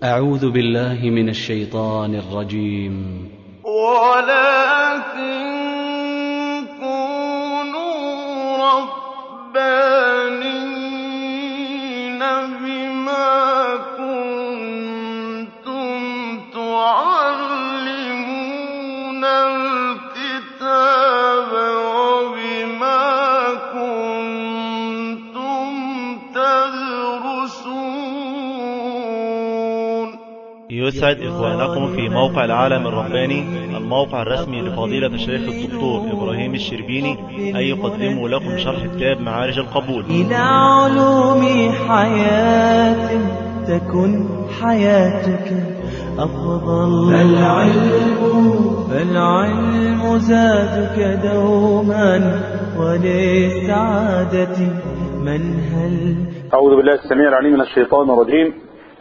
أعوذ بالله من الشيطان الرجيم ولكن كونوا ربانين بما كنتم تعلمون الكتاب وبما كنتم تدرسون يسعد إخوانكم في موقع العالم الرباني الموقع الرسمي لفضيلة الشيخ الدكتور إبراهيم الشربيني أن يقدموا لكم شرح كتاب معارج القبول إلى علوم حياة تكن حياتك أفضل فالعلم فالعلم زادك دوما وللسعادة منهل أعوذ بالله السميع العليم من الشيطان الرجيم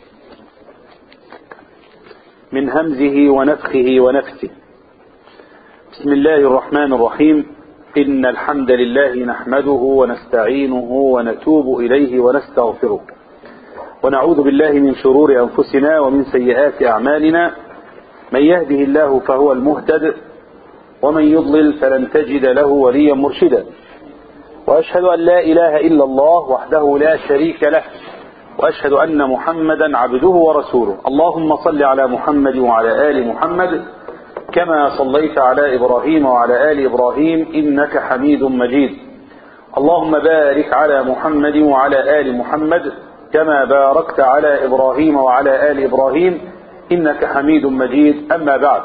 من همزه ونفخه ونفسه بسم الله الرحمن الرحيم إن الحمد لله نحمده ونستعينه ونتوب إليه ونستغفره ونعوذ بالله من شرور أنفسنا ومن سيئات أعمالنا من يهده الله فهو المهتد ومن يضلل فلن تجد له وليا مرشدا وأشهد أن لا إله إلا الله وحده لا شريك له وأشهد أن محمدا عبده ورسوله اللهم صل على محمد وعلى آل محمد كما صليت على إبراهيم وعلى آل إبراهيم إنك حميد مجيد اللهم بارك على محمد وعلى آل محمد كما باركت على إبراهيم وعلى آل إبراهيم إنك حميد مجيد أما بعد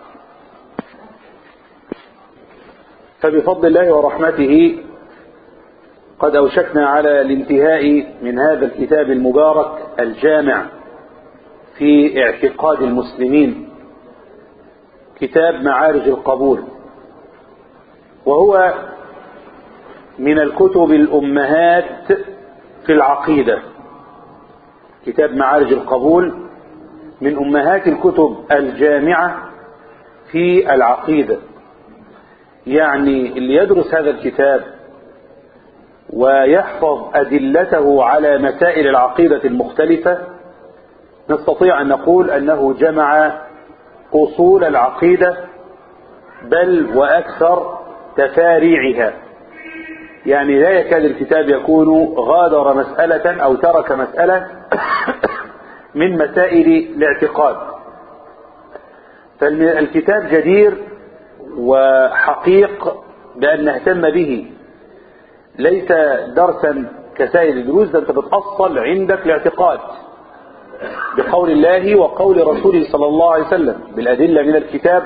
فبفضل الله ورحمته قد أوشكنا على الانتهاء من هذا الكتاب المبارك الجامع في اعتقاد المسلمين كتاب معارج القبول وهو من الكتب الأمهات في العقيدة كتاب معارج القبول من أمهات الكتب الجامعة في العقيدة يعني اللي يدرس هذا الكتاب ويحفظ أدلته على مسائل العقيدة المختلفة نستطيع أن نقول أنه جمع أصول العقيدة بل وأكثر تفاريعها يعني لا يكاد الكتاب يكون غادر مسألة أو ترك مسألة من مسائل الاعتقاد فالكتاب جدير وحقيق بأن نهتم به ليس درسا كسائر الدروس ده انت بتأصل عندك الاعتقاد بقول الله وقول رسوله صلى الله عليه وسلم بالأدلة من الكتاب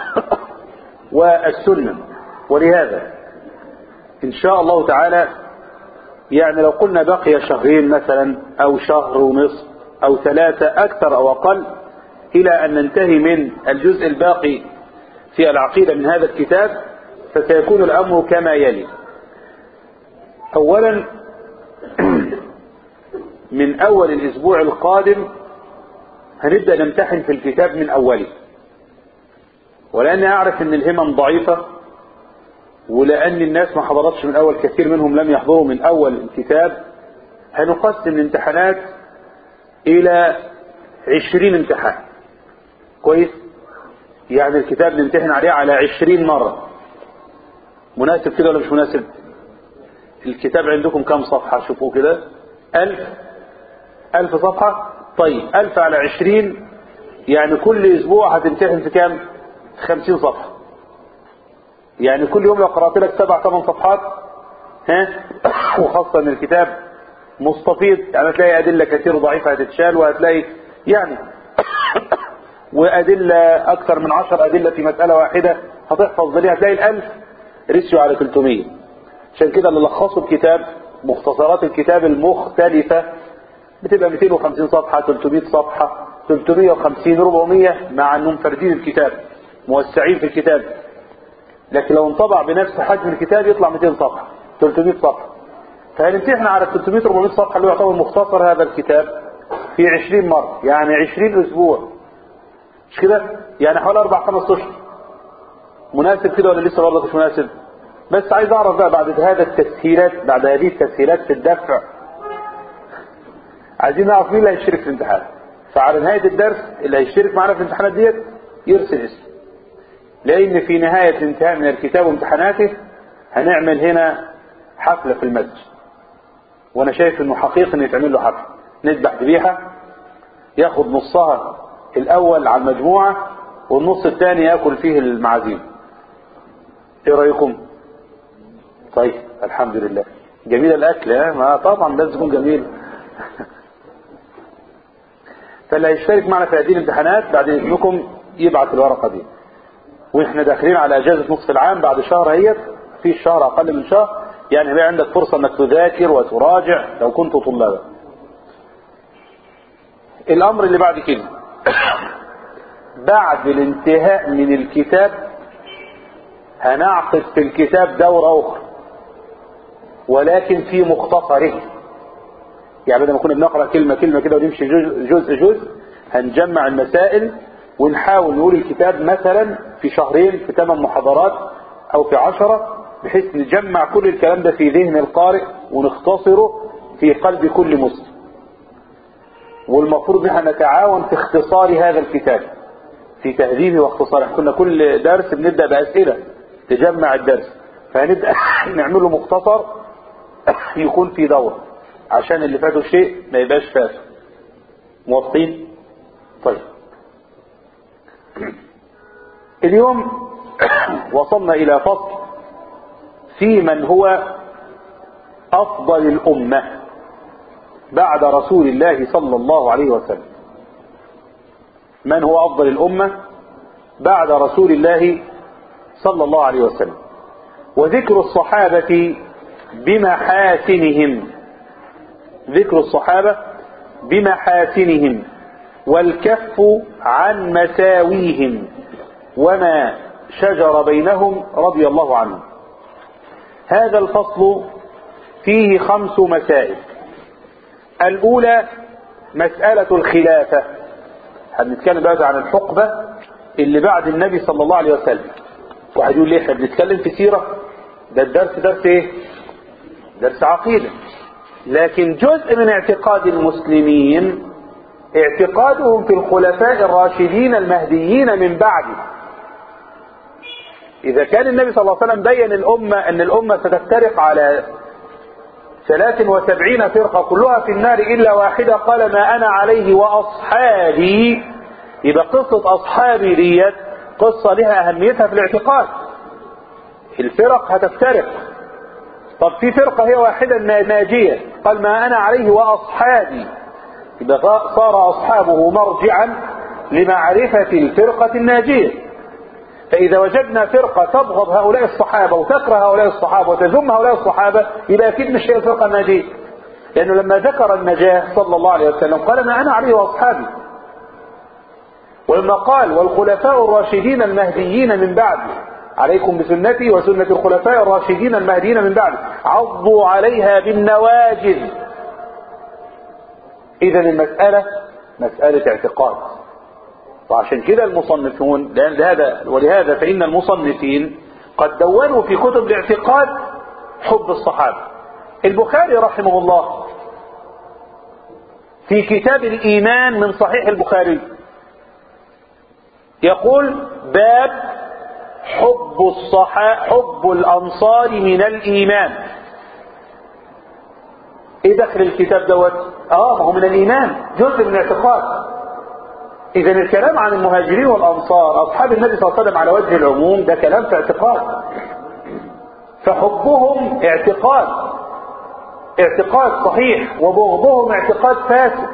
والسنة ولهذا إن شاء الله تعالى يعني لو قلنا بقي شهرين مثلا أو شهر ونصف أو ثلاثة أكثر أو أقل إلى أن ننتهي من الجزء الباقي في العقيدة من هذا الكتاب فسيكون الأمر كما يلي اولا من اول الاسبوع القادم هنبدأ نمتحن في الكتاب من اوله ولاني اعرف ان الهمم ضعيفة ولان الناس ما حضرتش من اول كثير منهم لم يحضروا من اول الكتاب هنقسم الامتحانات الى عشرين امتحان كويس يعني الكتاب نمتحن عليه على عشرين مرة مناسب كده ولا مش مناسب الكتاب عندكم كم صفحة شوفوا كده ألف ألف صفحة طيب ألف على عشرين يعني كل أسبوع هتمتحن في كام خمسين صفحة يعني كل يوم لو قرأت لك سبع ثمان صفحات ها وخاصة ان الكتاب مستفيض يعني هتلاقي أدلة كثير ضعيفة هتتشال وهتلاقي يعني وأدلة أكثر من عشر أدلة في مسألة واحدة هتحفظ دي هتلاقي الألف رسيوا على 300 عشان كده اللي لخصوا الكتاب مختصرات الكتاب المختلفة بتبقى 250 صفحة 300 صفحة 350 400 مع انهم فردين الكتاب موسعين في الكتاب لكن لو انطبع بنفس حجم الكتاب يطلع 200 صفحة 300 صفحة فهنمتحن على 300 400 صفحة اللي يعتبر مختصر هذا الكتاب في 20 مرة يعني 20 اسبوع مش كده يعني حوالي 4 5 اشهر مناسب كده ولا لسه برضه مش مناسب بس عايز اعرف بقى بعد هذا التسهيلات بعد هذه التسهيلات في الدفع عايزين نعرف مين اللي هيشترك في الامتحان فعلى نهاية الدرس اللي هيشترك معنا في الامتحانات ديت يرسل اسمه لأن في نهاية انتهاء من الكتاب وامتحاناته هنعمل هنا حفلة في المسجد وأنا شايف إنه حقيقي إن يتعمل له حفلة نذبح ذبيحة ياخد نصها الأول على المجموعة والنص الثاني ياكل فيه المعازيم ايه رايكم طيب الحمد لله جميل الاكل ها ما طبعا لازم يكون جميل فاللي هيشترك معنا في هذه الامتحانات بعد اذنكم يبعت الورقه دي واحنا داخلين على اجازه نصف العام بعد شهر اهيت في الشهر اقل من شهر يعني هيبقى عندك فرصه انك تذاكر وتراجع لو كنت طلابا الامر اللي بعد كده بعد الانتهاء من الكتاب هنعقد في الكتاب دورة أخرى ولكن في مختصره يعني بدل ما كنا بنقرأ كلمة كلمة كده ونمشي جزء جزء, جزء هنجمع المسائل ونحاول نقول الكتاب مثلا في شهرين في ثمان محاضرات أو في عشرة بحيث نجمع كل الكلام ده في ذهن القارئ ونختصره في قلب كل مسلم والمفروض نحن نتعاون في اختصار هذا الكتاب في تهذيبه واختصاره كنا كل درس بنبدأ بأسئلة تجمع الدرس فهنبدأ نعمله مختصر يكون في دورة عشان اللي فاته شيء ما يبقاش فاته موافقين طيب اليوم وصلنا إلى فصل في من هو أفضل الأمة بعد رسول الله صلى الله عليه وسلم من هو أفضل الأمة بعد رسول الله صلى الله عليه وسلم وذكر الصحابة بمحاسنهم ذكر الصحابة بمحاسنهم والكف عن مساويهم وما شجر بينهم رضي الله عنهم هذا الفصل فيه خمس مسائل الأولى مسألة الخلافة هنتكلم بقى عن الحقبة اللي بعد النبي صلى الله عليه وسلم واحد يقول لي احنا بنتكلم في سيرة ده الدرس درس ايه درس عقيدة لكن جزء من اعتقاد المسلمين اعتقادهم في الخلفاء الراشدين المهديين من بعده إذا كان النبي صلى الله عليه وسلم بين الأمة أن الأمة ستفترق على ثلاث وسبعين فرقة كلها في النار إلا واحدة قال ما أنا عليه وأصحابي يبقى قصة أصحابي ديت قصة لها أهميتها في الاعتقاد الفرق هتفترق طب في فرقة هي واحدة ناجية قال ما أنا عليه وأصحابي يبقى صار أصحابه مرجعا لمعرفة الفرقة الناجية فإذا وجدنا فرقة تبغض هؤلاء الصحابة وتكره هؤلاء الصحابة وتذم هؤلاء الصحابة يبقى أكيد مش هي الفرقة الناجية لأنه لما ذكر النجاة صلى الله عليه وسلم قال ما أنا عليه وأصحابي ولما قال والخلفاء الراشدين المهديين من بعد عليكم بسنتي وسنة الخلفاء الراشدين المهديين من بعد عضوا عليها بالنواجذ إذا المسألة مسألة اعتقاد وعشان كده المصنفون لأن هذا ولهذا فإن المصنفين قد دونوا في كتب الاعتقاد حب الصحابة البخاري رحمه الله في كتاب الإيمان من صحيح البخاري يقول باب حب الصحا حب الأنصار من الإيمان ايه دخل الكتاب دوت اه ما هو من الايمان جزء من الاعتقاد اذا الكلام عن المهاجرين والانصار اصحاب النبي صلى الله عليه وسلم على وجه العموم ده كلام في اعتقاد فحبهم اعتقاد اعتقاد صحيح وبغضهم اعتقاد فاسد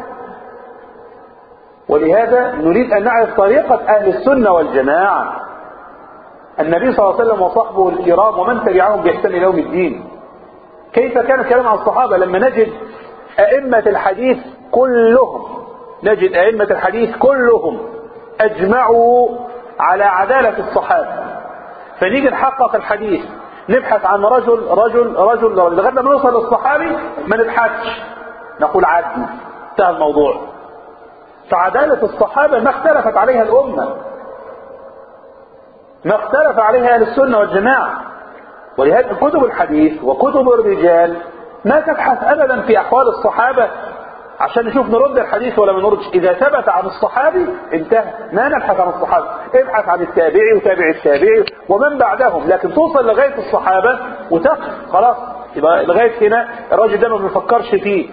ولهذا نريد ان نعرف طريقة اهل السنة والجماعة النبي صلى الله عليه وسلم وصحبه الكرام ومن تبعهم باحسان الى يوم الدين كيف كان الكلام عن الصحابة لما نجد أئمة الحديث كلهم نجد أئمة الحديث كلهم أجمعوا على عدالة الصحابة فنيجي نحقق الحديث نبحث عن رجل رجل رجل لغاية لما نوصل للصحابي ما نبحثش نقول عدل انتهى الموضوع فعدالة الصحابة ما اختلفت عليها الأمة ما اختلف عليها أهل السنة والجماعة ولهذا كتب الحديث وكتب الرجال ما تبحث ابدا في احوال الصحابة عشان نشوف نرد الحديث ولا ما نردش اذا ثبت عن الصحابي انتهى ما نبحث عن الصحابي ابحث عن التابعي وتابع التابعي ومن بعدهم لكن توصل لغايه الصحابه وتقف خلاص يبقى لغايه هنا الراجل ده ما بيفكرش فيه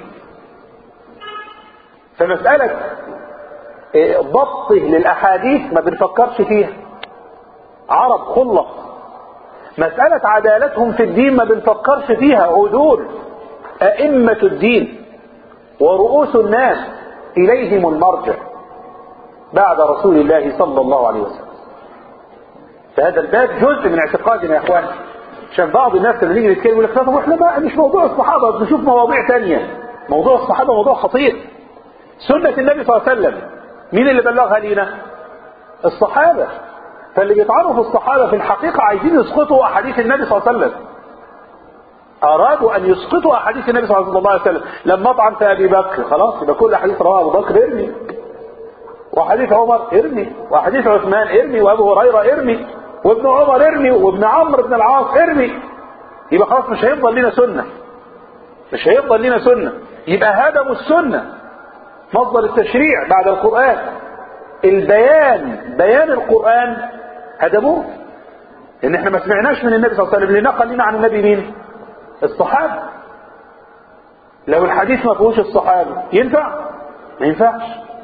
فمساله إيه، ضبطه للاحاديث ما بنفكرش فيها عرب خلص مسألة عدالتهم في الدين ما بنفكرش فيها عدول أئمة الدين ورؤوس الناس إليهم المرجع بعد رسول الله صلى الله عليه وسلم فهذا الباب جزء من اعتقادنا يا اخوان عشان بعض الناس لما نيجي نتكلم يقول لك طب احنا بقى مش موضوع الصحابه نشوف مواضيع ثانيه موضوع الصحابه موضوع خطير سنه النبي صلى الله عليه وسلم مين اللي بلغها لينا الصحابه فاللي بيطعنوا في الصحابه في الحقيقه عايزين يسقطوا احاديث النبي صلى الله عليه وسلم ارادوا ان يسقطوا احاديث النبي صلى الله عليه وسلم لما طعن في ابي بكر خلاص يبقى كل حديث رواه ابو بكر ارمي وحديث عمر ارمي وحديث عثمان ارمي وابو هريره ارمي وابن عمر ارمي وابن عمرو بن العاص ارمي يبقى خلاص مش هيفضل لنا سنه مش هيفضل لنا سنه يبقى هدموا السنه مصدر التشريع بعد القران البيان بيان القران هدموه لان احنا ما سمعناش من النبي صلى الله عليه وسلم اللي نقل لنا عن النبي مين الصحابه لو الحديث ما فيهوش الصحابه ينفع ما ينفعش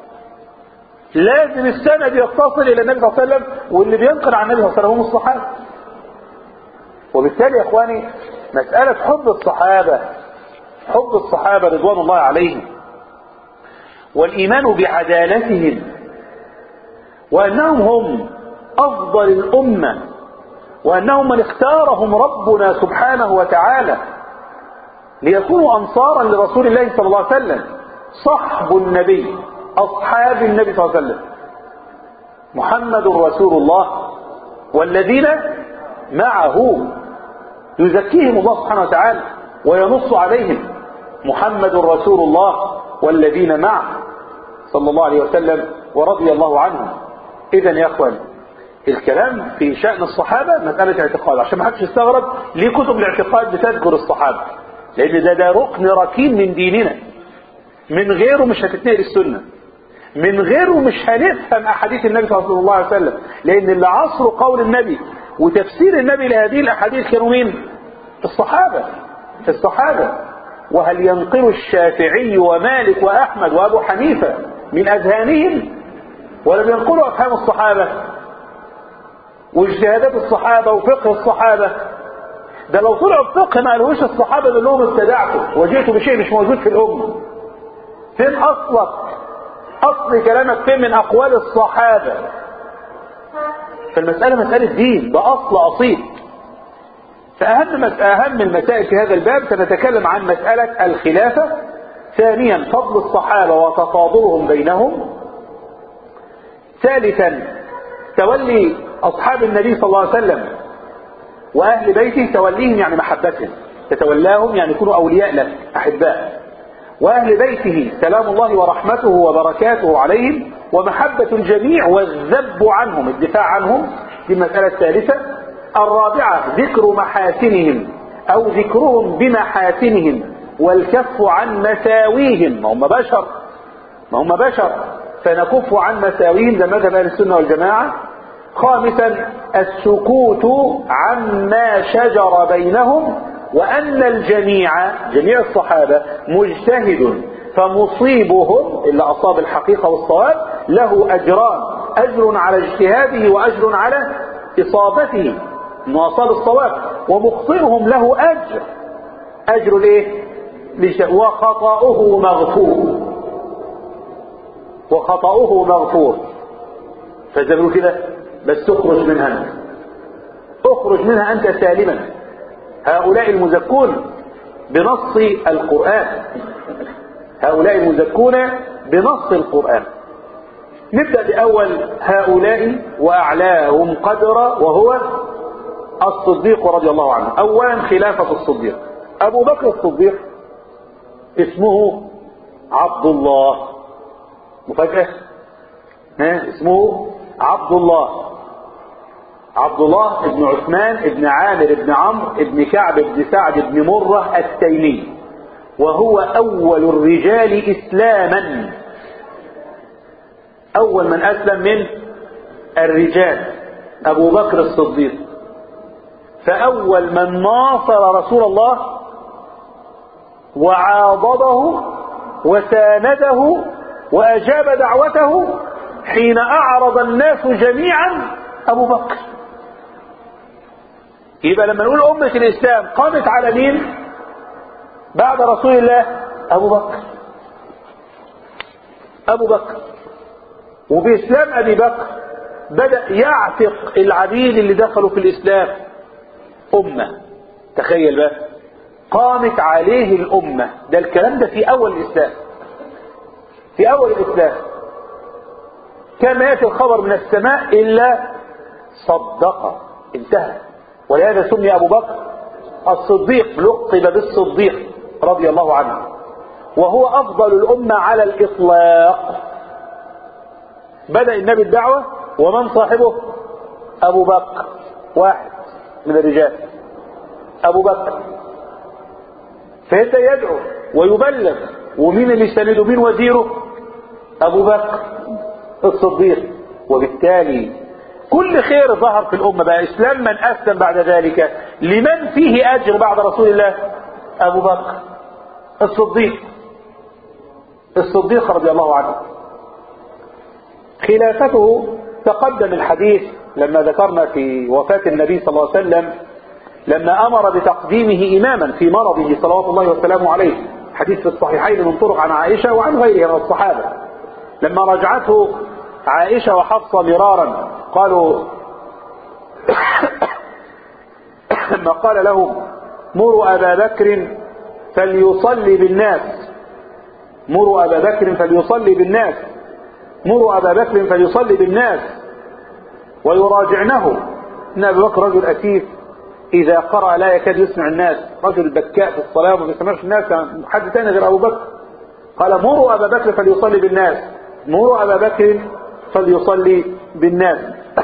لازم السند يتصل الى النبي صلى الله عليه وسلم واللي بينقل عن النبي صلى الله عليه وسلم هم الصحابه وبالتالي يا اخواني مساله حب الصحابه حب الصحابه رضوان الله عليهم والايمان بعدالتهم وانهم هم افضل الامه وانهم من اختارهم ربنا سبحانه وتعالى ليكونوا انصارا لرسول الله صلى الله عليه وسلم صحب النبي اصحاب النبي صلى الله عليه وسلم محمد رسول الله والذين معه يزكيهم الله سبحانه وتعالى وينص عليهم محمد رسول الله والذين معه صلى الله عليه وسلم ورضي الله عنهم اذا يا اخوان الكلام في شأن الصحابة مسألة اعتقاد عشان ما حدش يستغرب ليه كتب الاعتقاد بتذكر الصحابة لأن ده ده ركن ركين من ديننا من غيره مش هتتنقل السنة من غيره مش هنفهم أحاديث النبي صلى الله عليه وسلم لأن اللي عصروا قول النبي وتفسير النبي لهذه الأحاديث كانوا مين؟ الصحابة الصحابة وهل ينقل الشافعي ومالك وأحمد وأبو حنيفة من أذهانهم ولم ينقلوا أفهام الصحابة واجتهادات الصحابة وفقه الصحابة ده لو طلعوا بفقه ما قالوش الصحابة اللي لهم ابتدعتوا وجئتوا بشيء مش موجود في الأمة فين أصلك أصل كلامك فين من أقوال الصحابة فالمسألة مسألة دين ده أصل أصيل فأهم مس... أهم المسائل في هذا الباب سنتكلم عن مسألة الخلافة ثانيا فضل الصحابة وتفاضلهم بينهم ثالثا تولي أصحاب النبي صلى الله عليه وسلم وأهل بيته توليهم يعني محبتهم تتولاهم يعني يكونوا أولياء لك أحباء وأهل بيته سلام الله ورحمته وبركاته عليهم ومحبة الجميع والذب عنهم الدفاع عنهم دي المسألة الثالثة الرابعة ذكر محاسنهم أو ذكرهم بمحاسنهم والكف عن مساويهم ما هم بشر ما هم بشر فنكف عن مساويهم ده مذهب أهل السنة والجماعة خامسا السكوت عما شجر بينهم وأن الجميع جميع الصحابة مجتهد فمصيبهم اللي أصاب الحقيقة والصواب له أجران أجر على اجتهاده وأجر على إصابته انه أصاب الصواب ومخطئهم له أجر أجر الإيه؟ وخطأه مغفور وخطأه مغفور فزي كده بس تخرج منها أنت اخرج منها أنت سالما هؤلاء المزكون بنص القرآن هؤلاء المزكون بنص القرآن نبدأ بأول هؤلاء وأعلاهم قدرا وهو الصديق رضي الله عنه أولا خلافة الصديق أبو بكر الصديق اسمه عبد الله مفاجأة ها اسمه عبد الله عبد الله بن عثمان بن عامر بن عمرو بن كعب بن سعد بن مرة التيمي وهو أول الرجال إسلاما أول من أسلم من الرجال أبو بكر الصديق فأول من ناصر رسول الله وعاضده وسانده وأجاب دعوته حين أعرض الناس جميعا أبو بكر يبقى لما نقول أمة الإسلام قامت على مين بعد رسول الله أبو بكر أبو بكر وبإسلام أبي بكر بدأ يعتق العبيد اللي دخلوا في الإسلام أمة تخيل بقى قامت عليه الأمة ده الكلام ده في أول الإسلام في أول الإسلام كما يأتي الخبر من السماء إلا صدق انتهى ولهذا سمي أبو بكر الصديق لقب بالصديق رضي الله عنه وهو أفضل الأمة على الإطلاق بدأ النبي الدعوة ومن صاحبه أبو بكر واحد من الرجال أبو بكر فيبدأ يدعو ويبلغ ومين اللي يسنده مين وزيره أبو بكر الصديق وبالتالي كل خير ظهر في الأمة بقى إسلام من أسلم بعد ذلك لمن فيه أجر بعد رسول الله أبو بكر الصديق الصديق رضي الله عنه خلافته تقدم الحديث لما ذكرنا في وفاة النبي صلى الله عليه وسلم لما أمر بتقديمه إماما في مرضه صلوات الله وسلامه عليه حديث في الصحيحين من طرق عن عائشة وعن غيرها من الصحابة لما رجعته عائشة وحفصة مرارا قالوا لما قال لهم مروا أبا بكر فليصلي بالناس مروا أبا بكر فليصلي بالناس مروا أبا بكر فليصلي بالناس ويراجعنه إن أبي بكر رجل أسيف إذا قرأ لا يكاد يسمع الناس رجل بكاء في الصلاة وما بيسمعش الناس حد تاني غير أبو بكر قال مروا أبا بكر فليصلي بالناس مروا أبا بكر فليصلي بالناس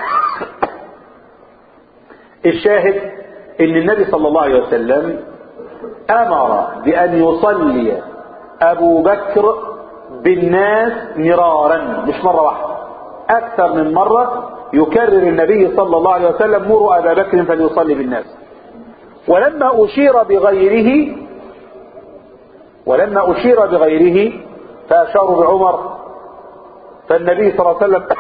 الشاهد ان النبي صلى الله عليه وسلم امر بان يصلي ابو بكر بالناس مرارا مش مرة واحدة اكثر من مرة يكرر النبي صلى الله عليه وسلم مروا ابا بكر فليصلي بالناس ولما اشير بغيره ولما اشير بغيره فاشاروا بعمر فالنبي صلى الله عليه وسلم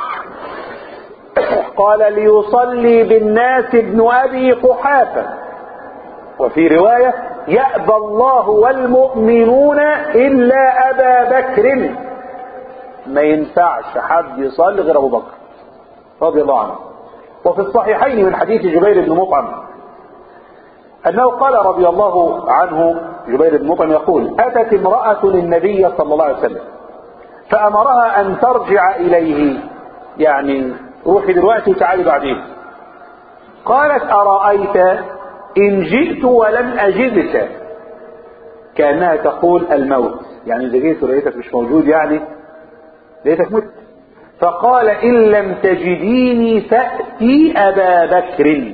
قال ليصلي بالناس ابن ابي قحافه وفي روايه يابى الله والمؤمنون الا ابا بكر ما ينفعش حد يصلي غير ابو بكر رضي الله عنه وفي الصحيحين من حديث جبير بن مطعم انه قال رضي الله عنه جبير بن مطعم يقول اتت امراه النبي صلى الله عليه وسلم فامرها ان ترجع اليه يعني روحي دلوقتي وتعالي بعدين قالت أرأيت إن جئت ولم أجدك كأنها تقول الموت يعني إذا جيت ولقيتك مش موجود يعني لقيتك مت فقال إن لم تجديني فأتي أبا بكر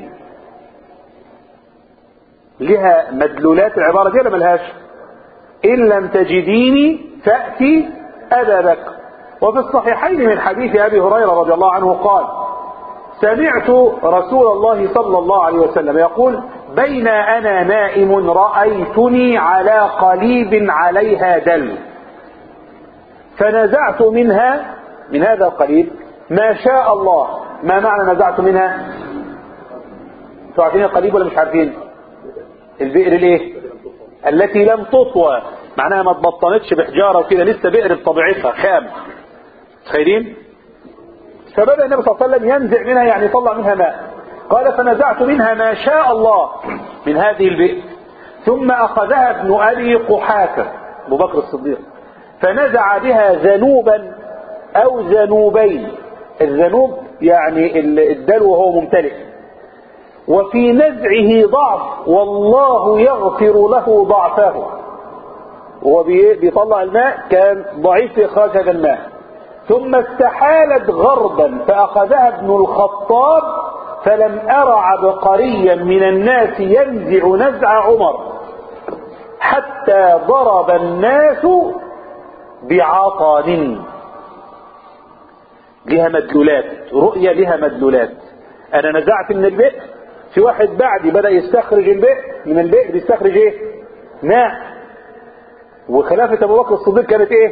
لها مدلولات العبارة دي ولا ملهاش إن لم تجديني فأتي أبا بكر وفي الصحيحين من حديث أبي هريرة رضي الله عنه قال سمعت رسول الله صلى الله عليه وسلم يقول بين أنا نائم رأيتني على قليب عليها دل فنزعت منها من هذا القليب ما شاء الله ما معنى نزعت منها انتوا عارفين القليب ولا مش عارفين البئر الايه التي لم تطوى معناها ما اتبطنتش بحجاره وكده لسه بئر بطبيعتها خام تخيلين فبدأ النبي صلى الله عليه وسلم ينزع منها يعني يطلع منها ماء قال فنزعت منها ما شاء الله من هذه البئر ثم أخذها ابن أبي قحافة أبو بكر الصديق فنزع بها ذنوبا أو ذنوبين الذنوب يعني الدلو وهو ممتلئ وفي نزعه ضعف والله يغفر له ضعفه وهو بيطلع الماء كان ضعيف في إخراج هذا الماء ثم استحالت غربا فأخذها ابن الخطاب فلم أر عبقريا من الناس ينزع نزع عمر حتى حتى ضرب الناس بعطن لها مدلولات رؤية لها مدلولات انا نزعت من البئر في واحد بعدي بدأ يستخرج البئر من البئر بيستخرج ايه ماء وخلافة ابو بكر الصديق كانت ايه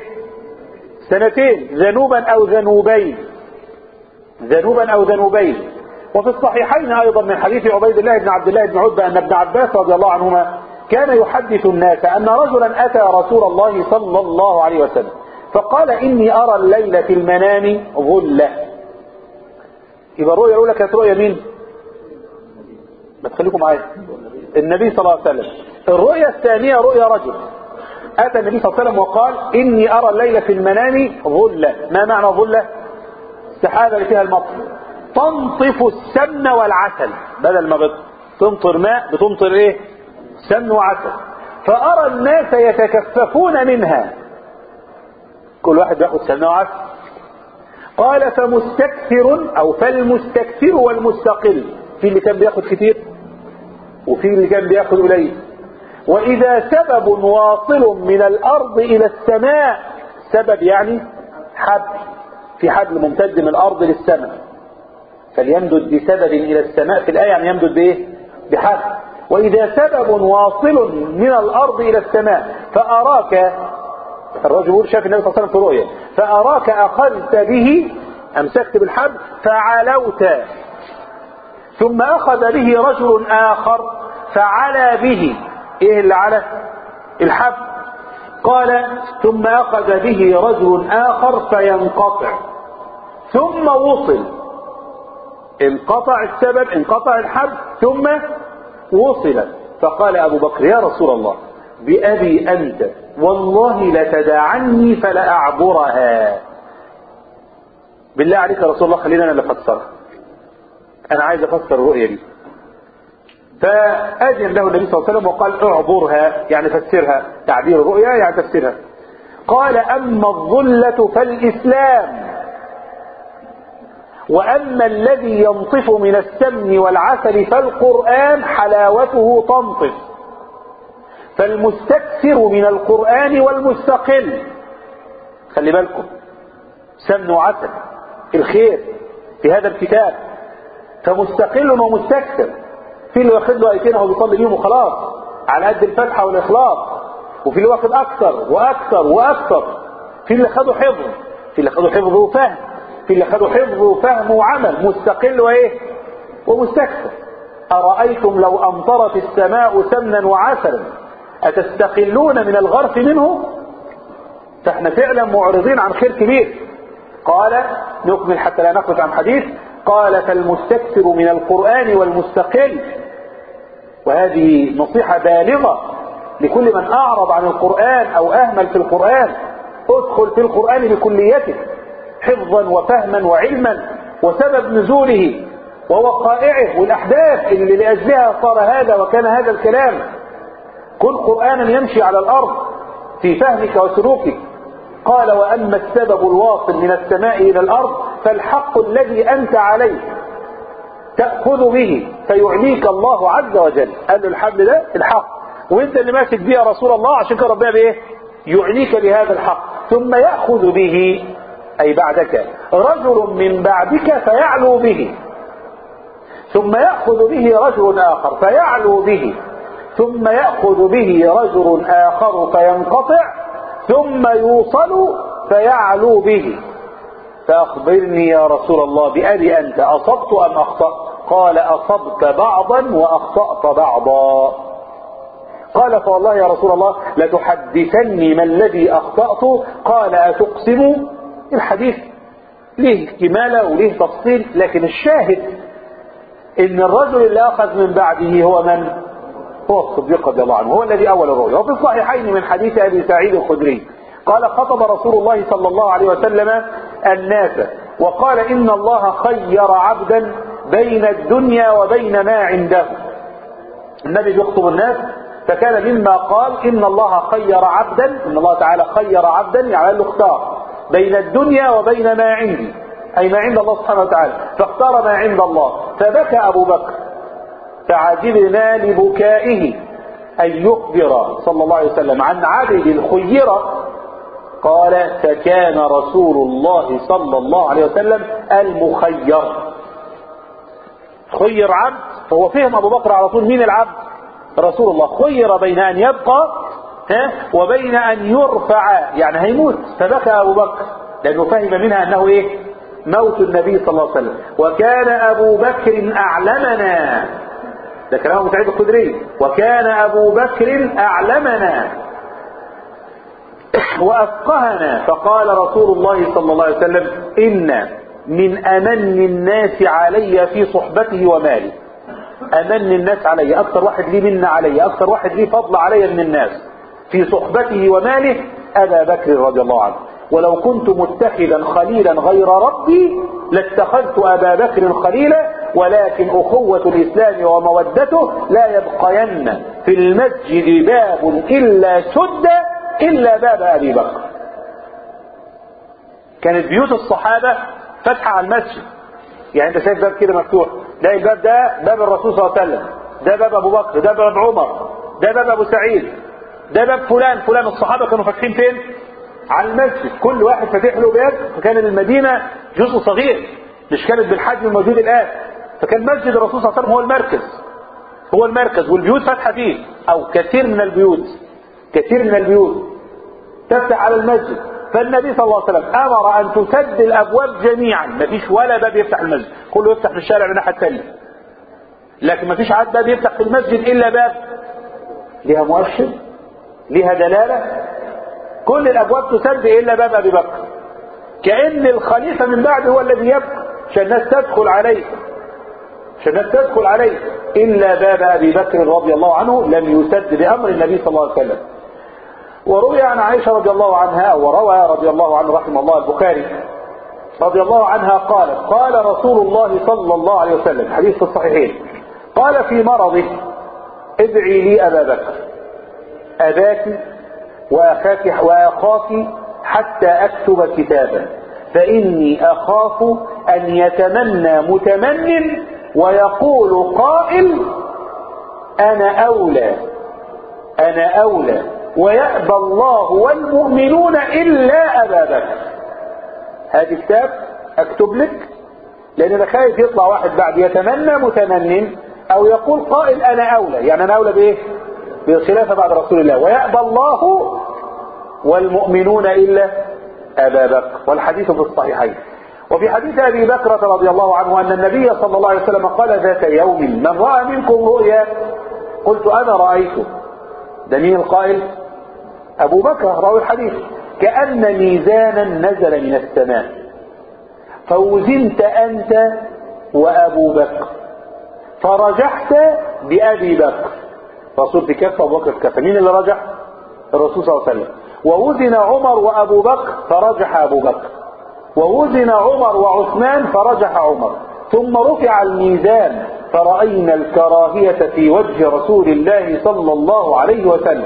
سنتين ذنوبا او ذنوبين ذنوبا او ذنوبين وفي الصحيحين ايضا من حديث عبيد الله بن عبد الله بن عتبة ان ابن عباس رضي الله عنهما كان يحدث الناس ان رجلا اتى رسول الله صلى الله عليه وسلم فقال اني ارى الليل في المنام ظلة يبقى الرؤيا الاولى كانت رؤيا مين ما تخليكم معايا النبي صلى الله عليه وسلم الرؤيا الثانية رؤيا رجل اتى النبي صلى الله عليه وسلم وقال اني ارى الليل في المنام ظلة ما معنى ظلة السحابة اللي فيها المطر تنطف السمن والعسل بدل ما بتمطر ماء بتمطر ايه سمن وعسل فارى الناس يتكففون منها كل واحد بياخد سمن وعسل قال فمستكثر او فالمستكثر والمستقل في اللي كان بياخد كتير وفي اللي كان بياخد قليل واذا سبب واصل من الارض الى السماء سبب يعني حبل في حبل ممتد من الارض للسماء فليمدد بسبب الى السماء في الايه يعني يمدد بايه بحبل واذا سبب واصل من الارض الى السماء فاراك الرجل شاف النبي صلى الله عليه وسلم في رؤيا فاراك اخذت به امسكت بالحبل فعلوت ثم اخذ به رجل اخر فعلى به ايه اللي على الحبل قال ثم اخذ به رجل اخر فينقطع ثم وصل انقطع السبب انقطع الحبل ثم وصل فقال ابو بكر يا رسول الله بابي انت والله لتدعني فلاعبرها بالله عليك يا رسول الله خلينا انا اللي افسرها انا عايز افسر الرؤيه دي فاذن له النبي صلى الله عليه وسلم وقال اعبرها يعني فسرها تعبير الرؤيا يعني تفسيرها قال اما الظلة فالاسلام واما الذي ينطف من السمن والعسل فالقرآن حلاوته تنطف فالمستكثر من القرآن والمستقل خلي بالكم سمن وعسل الخير في هذا الكتاب فمستقل ومستكثر في اللي واخد له ايتين هو بيصلي بيهم وخلاص على قد الفتحه والاخلاص وفي اللي واخد اكثر واكثر واكثر في اللي خدوا حفظ في اللي خدوا حفظ وفهم في اللي خدوا حفظ وفهم وعمل مستقل وايه ومستكثر ارايتم لو امطرت السماء سمنا وعسلا اتستقلون من الغرف منه فاحنا فعلا معرضين عن خير كبير قال نكمل حتى لا نخرج عن حديث قال فالمستكثر من القرآن والمستقل وهذه نصيحة بالغة لكل من أعرض عن القرآن أو أهمل في القرآن ادخل في القرآن بكليته حفظا وفهما وعلما وسبب نزوله ووقائعه والأحداث اللي لأجلها صار هذا وكان هذا الكلام كن قرآنا يمشي على الأرض في فهمك وسلوكك قال وأما السبب الواصل من السماء إلى الأرض فالحق الذي أنت عليه تأخذ به فيعليك الله عز وجل قال له الحبل ده الحق وانت اللي ماسك بيه يا رسول الله عشان كده ربنا بايه يعليك بهذا الحق ثم يأخذ به أي بعدك رجل من بعدك فيعلو به ثم يأخذ به رجل آخر فيعلو به ثم يأخذ به رجل آخر فينقطع ثم يوصل فيعلو به فأخبرني يا رسول الله بأبي أنت أصبت أم أخطأت قال أصبت بعضا وأخطأت بعضا قال فوالله يا رسول الله لتحدثني ما الذي أخطأت قال أتقسم الحديث ليه كمالة وليه تفصيل لكن الشاهد ان الرجل اللي أخذ من بعده هو من هو الصديق رضي الله عنه هو الذي أول الرؤيا وفي الصحيحين من حديث أبي سعيد الخدري قال خطب رسول الله صلى الله عليه وسلم الناس وقال إن الله خير عبدا بين الدنيا وبين ما عنده النبي يخطب الناس فكان مما قال إن الله خير عبدا إن الله تعالى خير عبدا يعني له اختار بين الدنيا وبين ما عندي أي ما عند الله سبحانه وتعالى فاختار ما عند الله فبكى أبو بكر فعجبنا لبكائه أن يخبر صلى الله عليه وسلم عن عبد خير قال فكان رسول الله صلى الله عليه وسلم المخير خير عبد فهو فهم أبو بكر على طول مين العبد رسول الله خير بين أن يبقى ها وبين أن يرفع يعني هيموت فبكى أبو بكر لأنه فهم منها أنه إيه موت النبي صلى الله عليه وسلم وكان أبو بكر أعلمنا ده كلام أبو سعيد الخدري وكان أبو بكر أعلمنا وأفقهنا فقال رسول الله صلى الله عليه وسلم إن من أمن الناس علي في صحبته ومالي أمن الناس علي أكثر واحد لي منا علي أكثر واحد لي فضل علي من الناس في صحبته وماله أبا بكر رضي الله عنه ولو كنت متخذا خليلا غير ربي لاتخذت أبا بكر خليلا ولكن أخوة الإسلام ومودته لا يبقين في المسجد باب إلا سد إلا باب أبي بكر كانت بيوت الصحابة فتحة على المسجد يعني انت شايف باب كده مفتوح ده الباب ده باب الرسول صلى الله عليه وسلم ده باب ابو بكر ده باب عمر ده باب ابو سعيد ده باب فلان فلان الصحابه كانوا فاتحين فين على المسجد كل واحد فاتح له باب فكان المدينه جزء صغير مش كانت بالحجم الموجود الان فكان مسجد الرسول صلى الله عليه وسلم هو المركز هو المركز والبيوت فاتحه فيه او كثير من البيوت كثير من البيوت تفتح على المسجد فالنبي صلى الله عليه وسلم امر ان تسد الابواب جميعا مفيش ولا باب يفتح المسجد كله يفتح في الشارع من الناحيه الثانيه لكن مفيش عاد باب يفتح في المسجد الا باب ليها مؤشر ليها دلاله كل الابواب تسد الا باب ابي بكر كان الخليفه من بعد هو الذي يبقى عشان الناس تدخل عليه عشان الناس تدخل عليه الا باب ابي بكر رضي الله عنه لم يسد بامر النبي صلى الله عليه وسلم وروي عن عائشة رضي الله عنها وروى رضي الله عنه رحمه الله البخاري رضي الله عنها قالت قال رسول الله صلى الله عليه وسلم حديث في الصحيحين قال في مرضه ادعي لي أبا بكر أباك وأخاك وأخاك حتى أكتب كتابا فإني أخاف أن يتمنى متمن ويقول قائل أنا أولى أنا أولى ويأبى الله والمؤمنون إلا أبا بكر هذه كتاب أكتب لك لأن أنا خايف يطلع واحد بعد يتمنى متمن أو يقول قائل أنا أولى يعني أنا أولى بإيه؟ بالخلافة بعد رسول الله ويأبى الله والمؤمنون إلا أبا بكر والحديث في الصحيحين وفي حديث أبي بكرة رضي الله عنه أن النبي صلى الله عليه وسلم قال ذات يوم من رأى منكم رؤيا قلت أنا رأيته ده مين القائل أبو بكر راوي الحديث كأن ميزانا نزل من السماء فوزنت أنت وأبو بكر فرجحت بأبي بكر رسول في كفة أبو بكر في كفة مين اللي رجح الرسول صلى الله عليه وسلم ووزن عمر وأبو بكر فرجح أبو بكر ووزن عمر وعثمان فرجح عمر ثم رفع الميزان فرأينا الكراهية في وجه رسول الله صلى الله عليه وسلم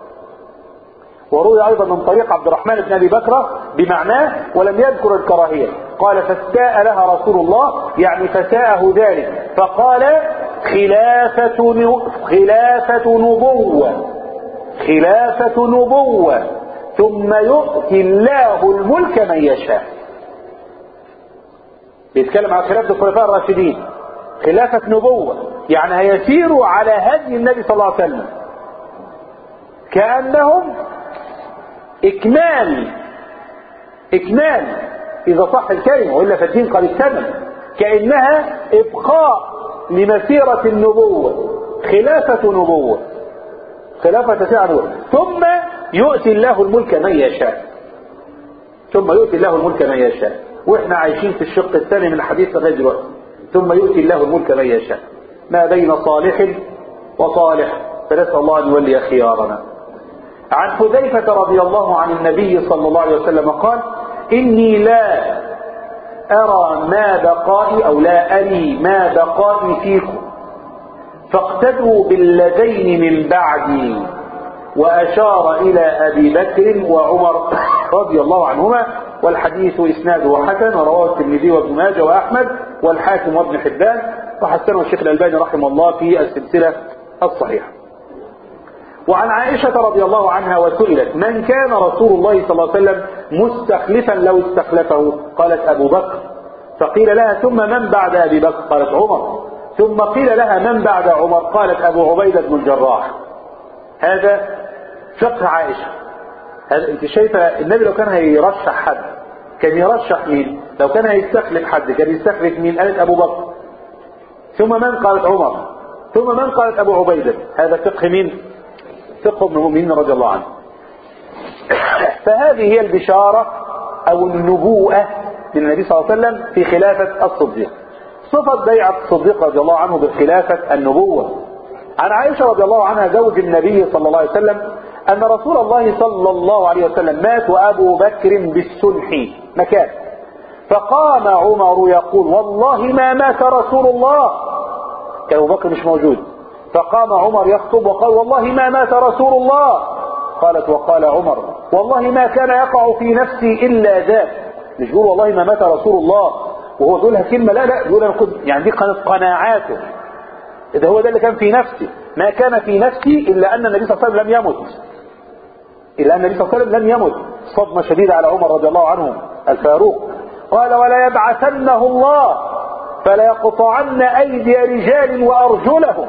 وروي أيضا من طريق عبد الرحمن بن أبي بكر بمعناه ولم يذكر الكراهية قال فاستاء لها رسول الله يعني فساءه ذلك فقال خلافة خلافة نبوة خلافة نبوة ثم يؤتي الله الملك من يشاء بيتكلم عن خلافة الخلفاء الراشدين خلافة نبوة يعني هيسيروا على هدي النبي صلى الله عليه وسلم كأنهم إكمال إكمال إذا صح الكلمة وإلا فالدين قد اكتمل كأنها إبقاء لمسيرة النبوة خلافة نبوة خلافة تسير نبوة ثم يؤتي الله الملك من يشاء ثم يؤتي الله الملك من يشاء واحنا عايشين في الشق الثاني من الحديث لغايه دلوقتي ثم يؤتي الله الملك من يشاء ما بين صالح وصالح فنسال الله ان يولي خيارنا عن حذيفة رضي الله عن النبي صلى الله عليه وسلم قال إني لا أرى ما بقائي أو لا أري ما بقائي فيكم فاقتدوا بالذين من بعدي وأشار إلى أبي بكر وعمر رضي الله عنهما والحديث إسناده حسن ورواه الترمذي وابن ماجه وأحمد والحاكم وابن حبان وحسنه الشيخ الألباني رحمه الله في السلسلة الصحيحة وعن عائشة رضي الله عنها وسئلت من كان رسول الله صلى الله عليه وسلم مستخلفا لو استخلفه قالت أبو بكر فقيل لها ثم من بعد أبي بكر قالت عمر ثم قيل لها من بعد عمر قالت أبو عبيدة بن الجراح هذا فقه عائشة هذا انت شايفة النبي لو كان هيرشح حد كان يرشح مين لو كان هيستخلف حد كان يستخلف مين قالت أبو بكر ثم من قالت عمر ثم من قالت أبو عبيدة هذا فقه مين فقه ابن المؤمنين رضي الله عنه فهذه هي البشارة أو النبوءة من النبي صلى الله عليه وسلم في خلافة الصديق صفة بيعة الصديق رضي الله عنه بالخلافة النبوة عن عائشة رضي الله عنها زوج النبي صلى الله عليه وسلم أن رسول الله صلى الله عليه وسلم مات وأبو بكر بالسلح مكان فقام عمر يقول والله ما مات رسول الله كان أبو بكر مش موجود فقام عمر يخطب وقال والله ما مات رسول الله قالت وقال عمر والله ما كان يقع في نفسي إلا ذاك مش يقول والله ما مات رسول الله وهو يقولها كلمة لا لا يقول أنا كنت يعني دي كانت قناعاته إذا هو ده اللي كان في نفسي ما كان في نفسي إلا أن النبي صلى الله عليه وسلم لم يمت إلا أن النبي صلى الله عليه وسلم لم يمت صدمة شديدة على عمر رضي الله عنه الفاروق قال ولا يبعثنه الله فلا يقطعن أيدي رجال وأرجلهم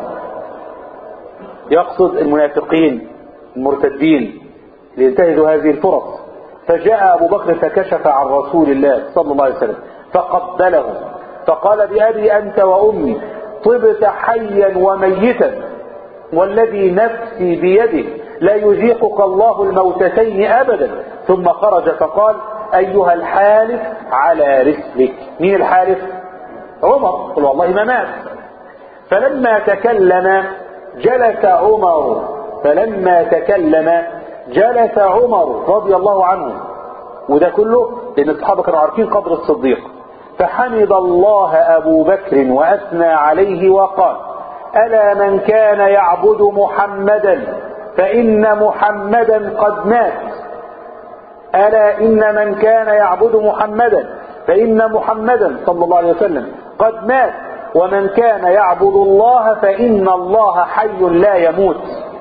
يقصد المنافقين المرتدين لينتهزوا هذه الفرص فجاء أبو بكر فكشف عن رسول الله صلى الله عليه وسلم فقبله فقال بأبي أنت وأمي طبت حيا وميتا والذي نفسي بيده لا يذيقك الله الموتتين أبدا ثم خرج فقال أيها الحالف على رسلك مين الحالف عمر قل والله ما مات فلما تكلم جلس عمر فلما تكلم جلس عمر رضي الله عنه وده كله لأن الصحابة كانوا عارفين قدر الصديق فحمد الله أبو بكر وأثنى عليه وقال ألا من كان يعبد محمدا فإن محمدا قد مات ألا إن من كان يعبد محمدا فإن محمدا صلى الله عليه وسلم قد مات ومن كان يعبد الله فإن الله حي لا يموت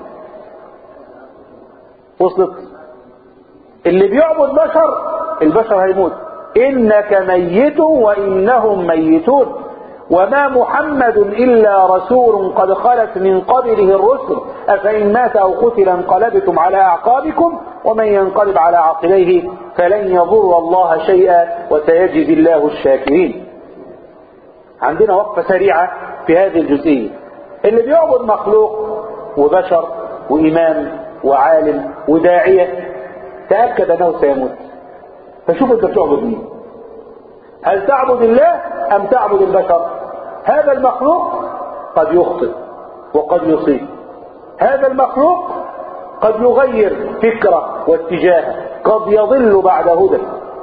وصلت اللي بيعبد بشر البشر هيموت إنك ميت وإنهم ميتون وما محمد إلا رسول قد خلت من قبله الرسل أفإن مات أو قتل انقلبتم على أعقابكم ومن ينقلب على عقبيه فلن يضر الله شيئا وسيجزي الله الشاكرين عندنا وقفة سريعة في هذه الجزئية اللي بيعبد مخلوق وبشر وإمام وعالم وداعية تأكد أنه سيموت فشوف أنت بتعبد مين هل تعبد الله أم تعبد البشر هذا المخلوق قد يخطئ وقد يصيب هذا المخلوق قد يغير فكرة واتجاه قد يضل بعد هدى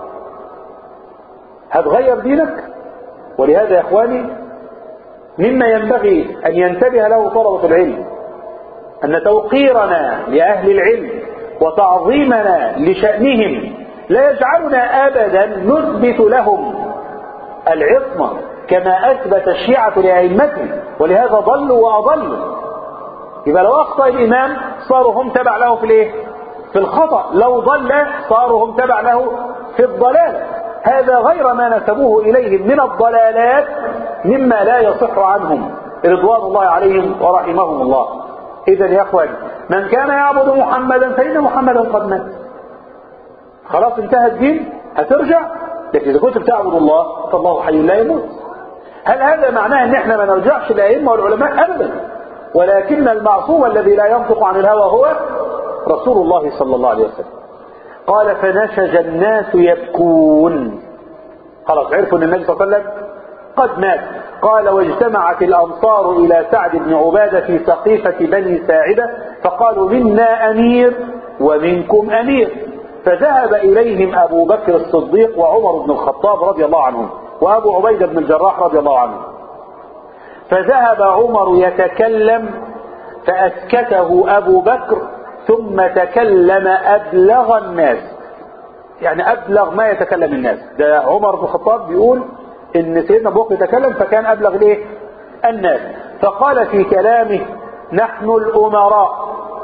هتغير دينك ولهذا يا اخواني مما ينبغي ان ينتبه له طلبة العلم ان توقيرنا لاهل العلم وتعظيمنا لشأنهم لا يجعلنا ابدا نثبت لهم العصمة كما اثبت الشيعة لائمتهم ولهذا ضلوا واضلوا يبقى لو اخطأ الامام صاروا هم تبع له في الايه في الخطأ لو ضل صاروا هم تبع له في الضلال هذا غير ما نسبوه إليهم من الضلالات مما لا يصح عنهم رضوان الله عليهم ورحمهم الله إذا يا أخواني من كان يعبد محمدا فإن محمدا قد مات خلاص انتهى الدين هترجع لكن إذا كنت بتعبد الله فالله حي لا يموت هل هذا معناه ان احنا ما نرجعش للأئمة والعلماء أبدا ولكن المعصوم الذي لا ينطق عن الهوى هو رسول الله صلى الله عليه وسلم قال فنشج الناس يبكون خلاص عرفوا ان النبي صلى الله عليه وسلم قد مات قال واجتمعت الانصار الى سعد بن عباده في سقيفه بني ساعده فقالوا منا امير ومنكم امير فذهب اليهم ابو بكر الصديق وعمر بن الخطاب رضي الله عنهم وابو عبيده بن الجراح رضي الله عنه فذهب عمر يتكلم فاسكته ابو بكر ثم تكلم أبلغ الناس يعني أبلغ ما يتكلم الناس ده عمر بن الخطاب بيقول إن سيدنا أبو بكر يتكلم فكان أبلغ ليه الناس فقال في كلامه نحن الأمراء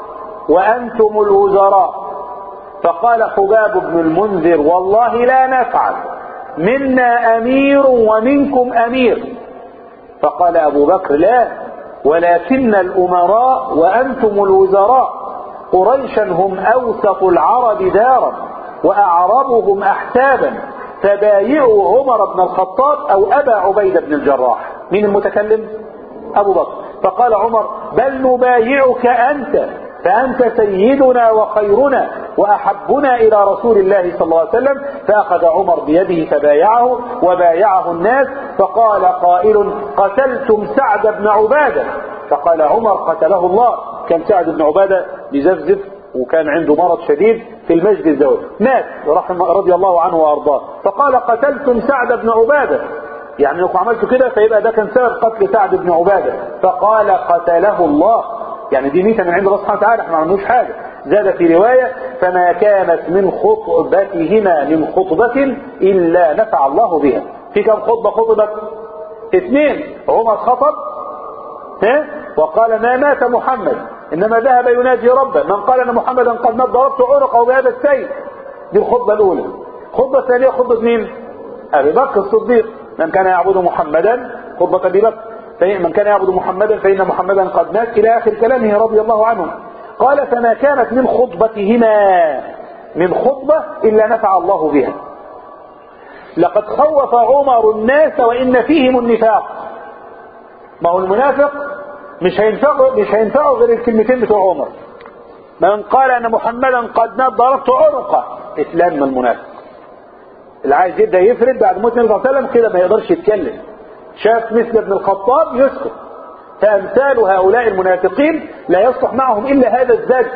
وأنتم الوزراء فقال حباب بن المنذر والله لا نفعل منا أمير ومنكم أمير فقال أبو بكر لا ولكن الأمراء وأنتم الوزراء قريشا هم أوسط العرب دارا وأعربهم أحسابا فبايعوا عمر بن الخطاب أو أبا عبيدة بن الجراح مين المتكلم أبو بكر فقال عمر بل نبايعك أنت فأنت سيدنا وخيرنا وأحبنا إلى رسول الله صلى الله عليه وسلم فأخذ عمر بيده فبايعه وبايعه الناس فقال قائل قتلتم سعد بن عبادة فقال عمر قتله الله كان سعد بن عبادة بزفزف وكان عنده مرض شديد في المسجد الزوج مات رحمه رضي الله عنه وارضاه فقال قتلتم سعد بن عباده يعني لو عملتوا كده فيبقى ده كان سبب قتل سعد بن عباده فقال قتله الله يعني دي ميته من عند الله سبحانه وتعالى احنا ما عملناش حاجه زاد في روايه فما كانت من خطبتهما من خطبه الا نفع الله بها في كم خطبه خطبت اثنين عمر خطب ها وقال ما مات محمد انما ذهب يناجي ربه من قال ان محمدا قد مات ضربت عنقه بهذا السيف دي الخطبه الاولى الخطبه الثانيه خطبه مين ابي بكر الصديق من كان يعبد محمدا خطبه ابي بكر من كان يعبد محمدا فان محمدا قد مات الى اخر كلامه رضي الله عنه قال فما كانت من خطبتهما من خطبه الا نفع الله بها لقد خوف عمر الناس وان فيهم النفاق ما هو المنافق مش هينفعه مش هينفعه غير الكلمتين بتوع عمر من قال ان محمدا قد مات ضربت عنقه اسلام من المنافق اللي عايز يبدا يفرد بعد موت النبي صلى الله عليه وسلم كده ما يقدرش يتكلم شاف مثل ابن الخطاب يسكت فامثال هؤلاء المنافقين لا يصلح معهم الا هذا الزج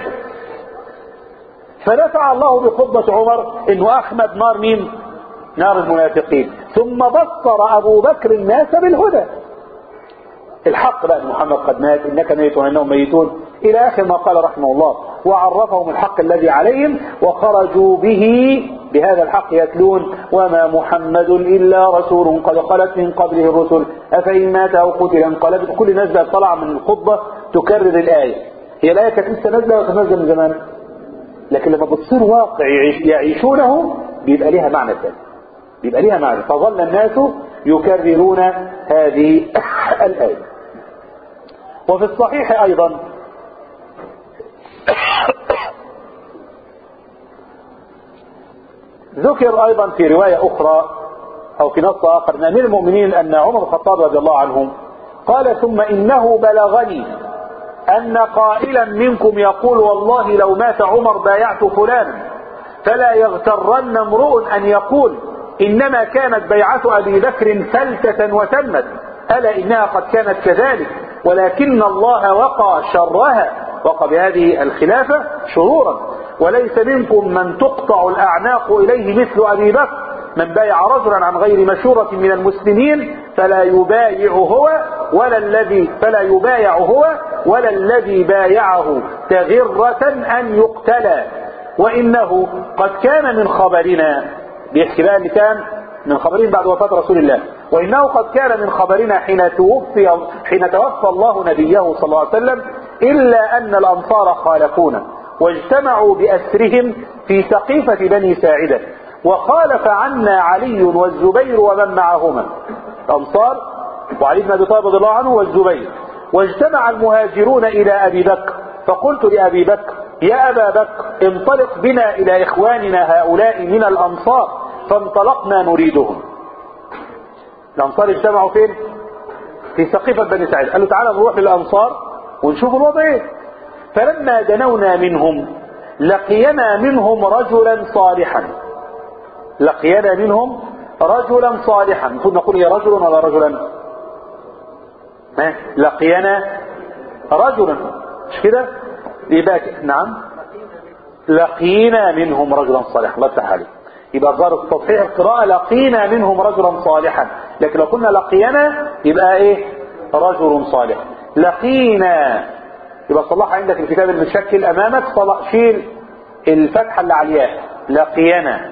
فنفع الله بخطبة عمر انه احمد نار مين نار المنافقين ثم بصر ابو بكر الناس بالهدى الحق بقى ان محمد قد مات انك ميت وانهم ميتون الى اخر ما قال رحمه الله وعرفهم الحق الذي عليهم وخرجوا به بهذا الحق يتلون وما محمد الا رسول قد خلت من قبله الرسل افان مات او قتل انقلبت كل الناس بقى طلع من الخطبه تكرر الايه هي الايه كانت لسه نازله ولا نازله من زمان لكن لما بتصير واقع يعيشونه بيبقى ليها معنى ثاني بيبقى ليها معنى فظل الناس يكررون هذه الايه وفي الصحيح ايضا ذكر ايضا في رواية اخرى او في نص اخر من امير المؤمنين ان عمر بن الخطاب رضي الله عنه قال ثم انه بلغني ان قائلا منكم يقول والله لو مات عمر بايعت فلانا فلا يغترن امرؤ ان يقول انما كانت بيعة ابي بكر فلتة وتمت الا انها قد كانت كذلك ولكن الله وقى شرها وقى بهذه الخلافة شرورا وليس منكم من تقطع الأعناق إليه مثل أبي بكر من بايع رجلا عن غير مشورة من المسلمين فلا يبايع هو ولا الذي فلا يبايع هو ولا الذي بايعه تغرة أن يقتلى وإنه قد كان من خبرنا بيحكي بقى اللي كان من خبرين بعد وفاة رسول الله وإنه قد كان من خبرنا حين توفي حين توفى الله نبيه صلى الله عليه وسلم إلا أن الأنصار خالفونا واجتمعوا بأسرهم في سقيفة بني ساعدة وخالف عنا علي والزبير ومن معهما الأنصار وعلي بن أبي طالب رضي الله عنه والزبير واجتمع المهاجرون إلى أبي بكر فقلت لأبي بكر يا أبا بكر انطلق بنا إلى إخواننا هؤلاء من الأنصار فانطلقنا نريدهم الأنصار اجتمعوا فين في سقيفة بني سعيد قال له تعالى نروح للأنصار ونشوف الوضع ايه فلما دنونا منهم لقينا منهم رجلا صالحا لقينا منهم رجلا صالحا المفروض نقول يا رجل ولا رجلا ها لقينا رجلا مش كده يبقى نعم لقينا منهم رجلا صالحا الله يفتح عليك يبقى ظاهر تصحيح القراءة لقينا منهم رجلا صالحا لكن لو قلنا لقينا يبقى ايه رجل صالح لقينا يبقى صلحها عندك الكتاب المتشكل امامك صلح شيل الفتحة اللي على الياء لقينا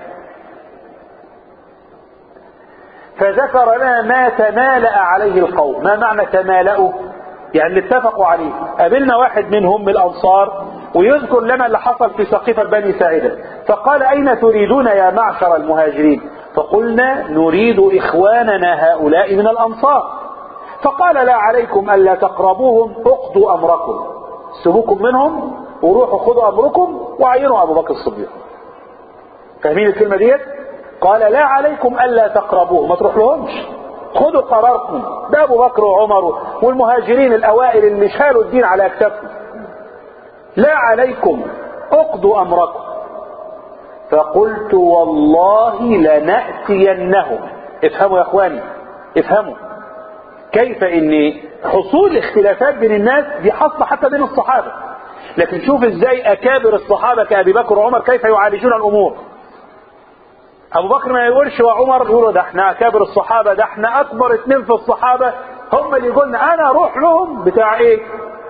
فذكر لنا ما تمالأ عليه القوم ما معنى تمالأوا يعني اللي اتفقوا عليه قابلنا واحد منهم من الانصار ويذكر لنا اللي حصل في سقيفة بني ساعدة فقال أين تريدون يا معشر المهاجرين فقلنا نريد إخواننا هؤلاء من الأنصار فقال لا عليكم ألا تقربوهم اقضوا أمركم سبوكم منهم وروحوا خذوا أمركم وعينوا أبو بكر الصديق فاهمين الكلمة ديت قال لا عليكم ألا تقربوهم ما تروح لهمش خذوا قراركم ده أبو بكر وعمر والمهاجرين الأوائل اللي شالوا الدين على أكتافهم لا عليكم اقضوا أمركم فقلت والله لنأتينهم افهموا يا اخواني افهموا كيف ان حصول اختلافات بين الناس دي حصل حتى بين الصحابة لكن شوف ازاي اكابر الصحابة كابي بكر وعمر كيف يعالجون الامور ابو بكر ما يقولش وعمر يقولوا ده احنا اكابر الصحابة ده احنا اكبر اتنين في الصحابة هم اللي يقولنا انا اروح لهم بتاع ايه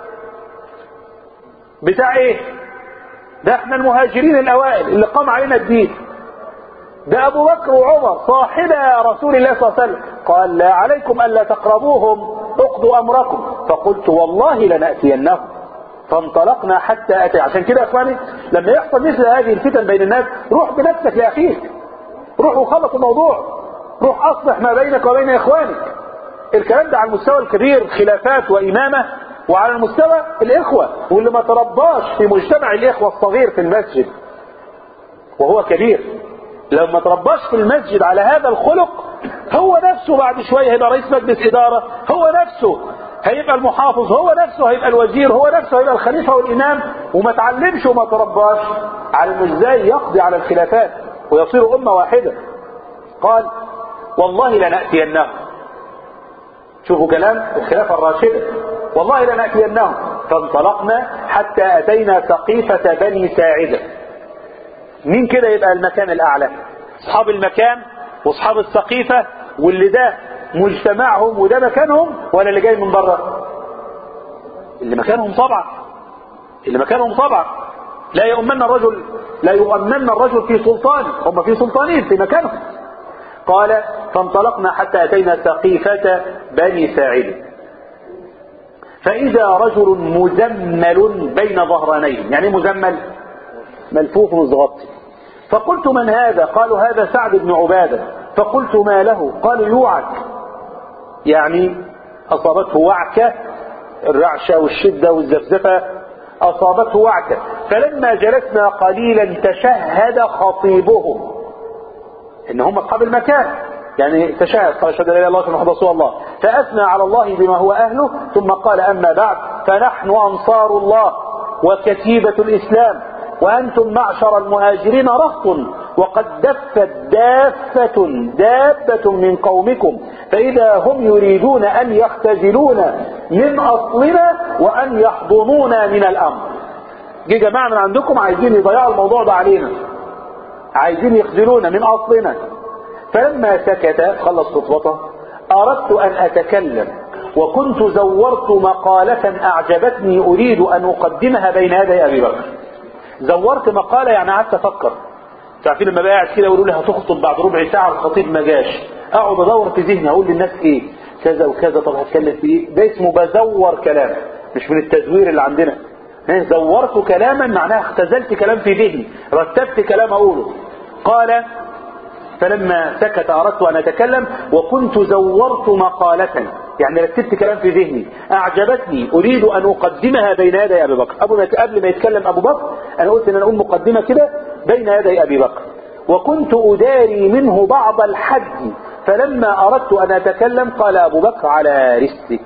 بتاع ايه ده احنا المهاجرين الاوائل اللي قام علينا الدين ده ابو بكر وعمر صاحبا رسول الله صلى الله عليه وسلم قال لا عليكم الا تقربوهم اقضوا امركم فقلت والله لناتينهم فانطلقنا حتى اتي عشان كده يا اخواني لما يحصل مثل هذه الفتن بين الناس روح بنفسك لاخيك روح وخلص الموضوع روح اصلح ما بينك وبين اخوانك الكلام ده على المستوى الكبير خلافات وامامه وعلى المستوى الاخوه واللي ما ترباش في مجتمع الاخوه الصغير في المسجد وهو كبير لو ما ترباش في المسجد على هذا الخلق هو نفسه بعد شويه هيبقى رئيس مجلس اداره هو نفسه هيبقى المحافظ هو نفسه هيبقى الوزير هو نفسه هيبقى الخليفه والامام وما تعلمش وما ترباش على ازاي يقضي على الخلافات ويصير امه واحده قال والله لناتينهم شوفوا كلام الخلافه الراشده والله لناتينهم فانطلقنا حتى اتينا سقيفه بني ساعده مين كده يبقى المكان الاعلى اصحاب المكان واصحاب السقيفه واللي ده مجتمعهم وده مكانهم ولا اللي جاي من بره اللي مكانهم طبعا اللي مكانهم طبعا لا يؤمن الرجل لا يؤمن الرجل في سلطانه هم في سلطانين في مكانهم قال فانطلقنا حتى اتينا سقيفه بني ساعده فاذا رجل مزمل بين ظهرانيهم يعني مزمل ملفوف متغطي فقلت من هذا قالوا هذا سعد بن عبادة فقلت ما له قالوا يوعك يعني أصابته وعكة الرعشة والشدة والزفزفة أصابته وعكة فلما جلسنا قليلا تشهد خطيبهم إن هم أصحاب المكان يعني تشهد قال أشهد أن لا إله إلا الله محمد رسول الله فأثنى على الله بما هو أهله ثم قال أما بعد فنحن أنصار الله وكتيبة الإسلام وأنتم معشر المهاجرين رهط وقد دفت دافة دابة من قومكم فإذا هم يريدون أن يختزلون من أصلنا وأن يحضنونا من الأمر جه جماعة من عندكم عايزين يضيعوا الموضوع ده علينا عايزين يخذلونا من أصلنا فلما سكت خلص خطبته أردت أن أتكلم وكنت زورت مقالة أعجبتني أريد أن أقدمها بين يدي أبي بكر زورت مقالة يعني قعدت أفكر تعرفين لما بقى قاعد كده يقولوا لي هتخطب بعد ربع ساعة الخطيب ما جاش أقعد أدور في ذهني أقول للناس إيه كذا وكذا طب هتكلم في إيه ده اسمه بزور كلام مش من التزوير اللي عندنا زورت كلاما معناها اختزلت كلام في ذهني رتبت كلام أقوله قال فلما سكت أردت أن أتكلم وكنت زورت مقالة يعني رتبت كلام في ذهني أعجبتني أريد أن أقدمها بين يدي أبي بكر قبل ما قبل ما يتكلم أبو بكر أنا قلت أن أنا أقول مقدمة كده بين يدي أبي بكر وكنت أداري منه بعض الحد فلما أردت أن أتكلم قال أبو بكر على رسلك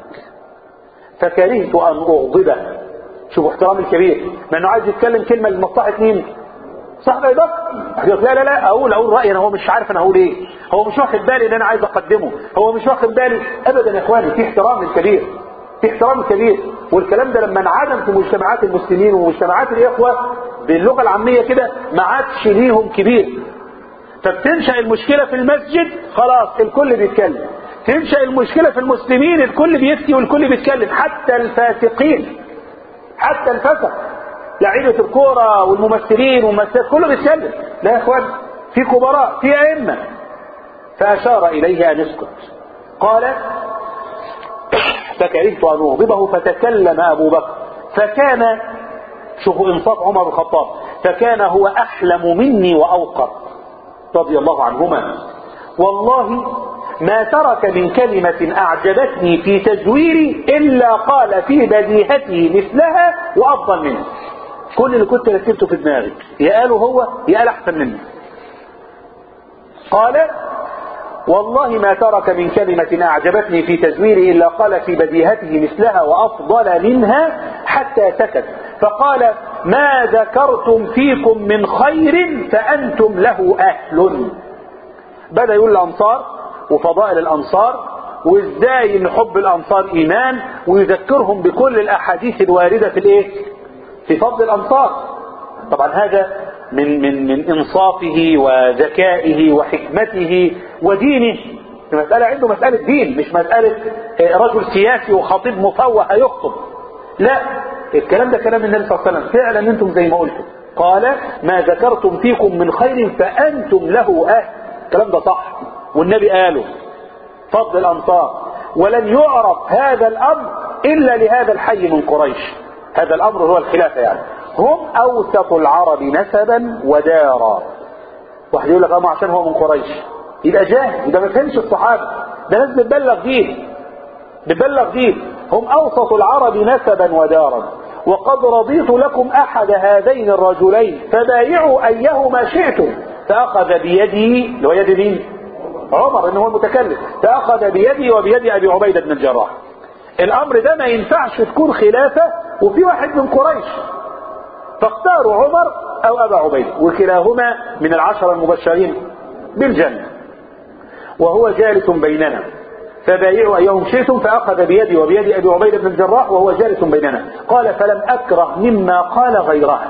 فكرهت أن أغضبه شوفوا احترام الكبير مع أنه عايز يتكلم كلمة لمصلحة مين صاحب ابي بكر لا لا لا اقول اقول رايي انا هو مش عارف انا هقول ايه هو مش واخد بالي ان انا عايز اقدمه هو مش واخد بالي ابدا يا اخواني في احترام للكبير في احترام كبير والكلام ده لما انعدم في مجتمعات المسلمين ومجتمعات الاخوه باللغه العاميه كده ما عادش ليهم كبير فبتنشا المشكله في المسجد خلاص الكل بيتكلم تنشا المشكله في المسلمين الكل بيفتي والكل بيتكلم حتى الفاسقين حتى الفسق لعيبه الكوره والممثلين والممثلات كله بيتكلم لا يا اخوان في كبراء في ائمه فاشار اليه ان اسكت قال فكرهت ان اغضبه فتكلم ابو بكر فكان شوفوا انصاف عمر بن الخطاب فكان هو احلم مني واوقر رضي الله عنهما والله ما ترك من كلمة أعجبتني في تزويري إلا قال في بديهته مثلها وأفضل منه كل اللي كنت رتبته في دماغي يا قاله هو يا قال أحسن منه قال والله ما ترك من كلمة أعجبتني في تزويري إلا قال في بديهته مثلها وأفضل منها حتى سكت فقال ما ذكرتم فيكم من خير فأنتم له أهل بدأ يقول الأنصار وفضائل الأنصار وإزاي إن حب الأنصار إيمان ويذكرهم بكل الأحاديث الواردة في الإيه؟ في فضل الأنصار طبعا هذا من من من انصافه وذكائه وحكمته ودينه المسألة عنده مسألة دين مش مسألة رجل سياسي وخطيب مفوه هيخطب لا الكلام ده كلام النبي صلى الله عليه وسلم فعلا انتم زي ما قلتم قال ما ذكرتم فيكم من خير فأنتم له أهل الكلام ده صح والنبي قاله فضل الأنصار ولن يعرف هذا الأمر إلا لهذا الحي من قريش هذا الأمر هو الخلافة يعني هم أوسط العرب نسبا ودارا واحد يقول لك أما عشان هو من قريش يبقى جاهل يبقى ما فهمش الصحابة ده ناس بتبلغ دين بتبلغ دين هم أوسط العرب نسبا ودارا وقد رضيت لكم أحد هذين الرجلين فبايعوا أيهما شئتم فأخذ بيدي اللي هو يد مين؟ عمر إن هو المتكلم فأخذ بيدي وبيد أبي عبيدة بن الجراح الأمر ده ما ينفعش تكون خلافة وفي واحد من قريش فاختاروا عمر أو أبا عبيدة وكلاهما من العشرة المبشرين بالجنة وهو جالس بيننا فبايعوا أيهم شئتم فأخذ بيدي وبيد أبي عبيدة بن الجراح وهو جالس بيننا قال فلم أكره مما قال غيرها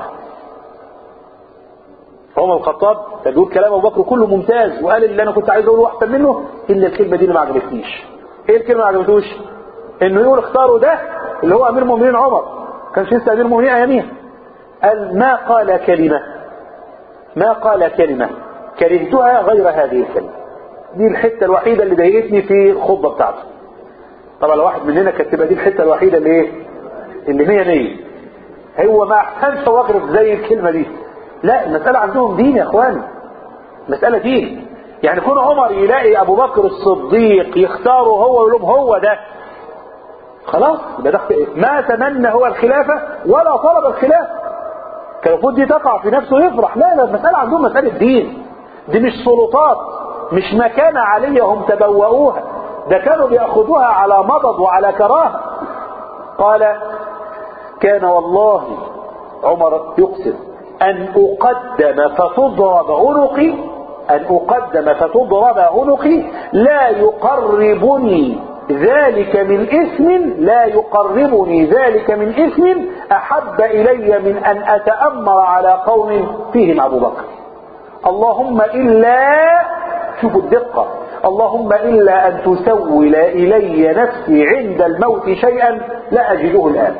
عمر الخطاب بيقول كلام ابو بكر كله ممتاز وقال اللي انا كنت عايز اقوله احسن منه الا الكلمه دي اللي ما عجبتنيش ايه الكلمه اللي ما عجبتوش انه يقول اختاروا ده اللي هو امير المؤمنين عمر كانش لسه امير المؤمنين اياميها قال ما قال كلمه ما قال كلمه كرهتها غير هذه الكلمه دي الحته الوحيده اللي ضايقتني في الخطبه بتاعته طبعا لو واحد مننا كانت تبقى دي الحته الوحيده اللي ايه اللي مية مية هو ما احسنش واغرب زي الكلمه دي لا المسألة عندهم دين يا اخواني مسألة دين يعني كون عمر يلاقي ابو بكر الصديق يختاره هو ويقول لهم هو ده خلاص يبقى ده ما تمنى هو الخلافة ولا طلب الخلافة كان المفروض دي تقع في نفسه يفرح لا لا المسألة عندهم مسألة دين دي مش سلطات مش مكانة عالية هم تبوؤوها ده كانوا بيأخذوها على مضض وعلى كراهة قال كان والله عمر يقسم أن أقدم فتضرب عنقي أن أقدم فتضرب عنقي لا يقربني ذلك من اسم لا يقربني ذلك من اسم أحب إلي من أن أتأمر على قوم فيهم أبو بكر اللهم إلا شوفوا الدقة اللهم إلا أن تسول إلي نفسي عند الموت شيئا لا أجده الآن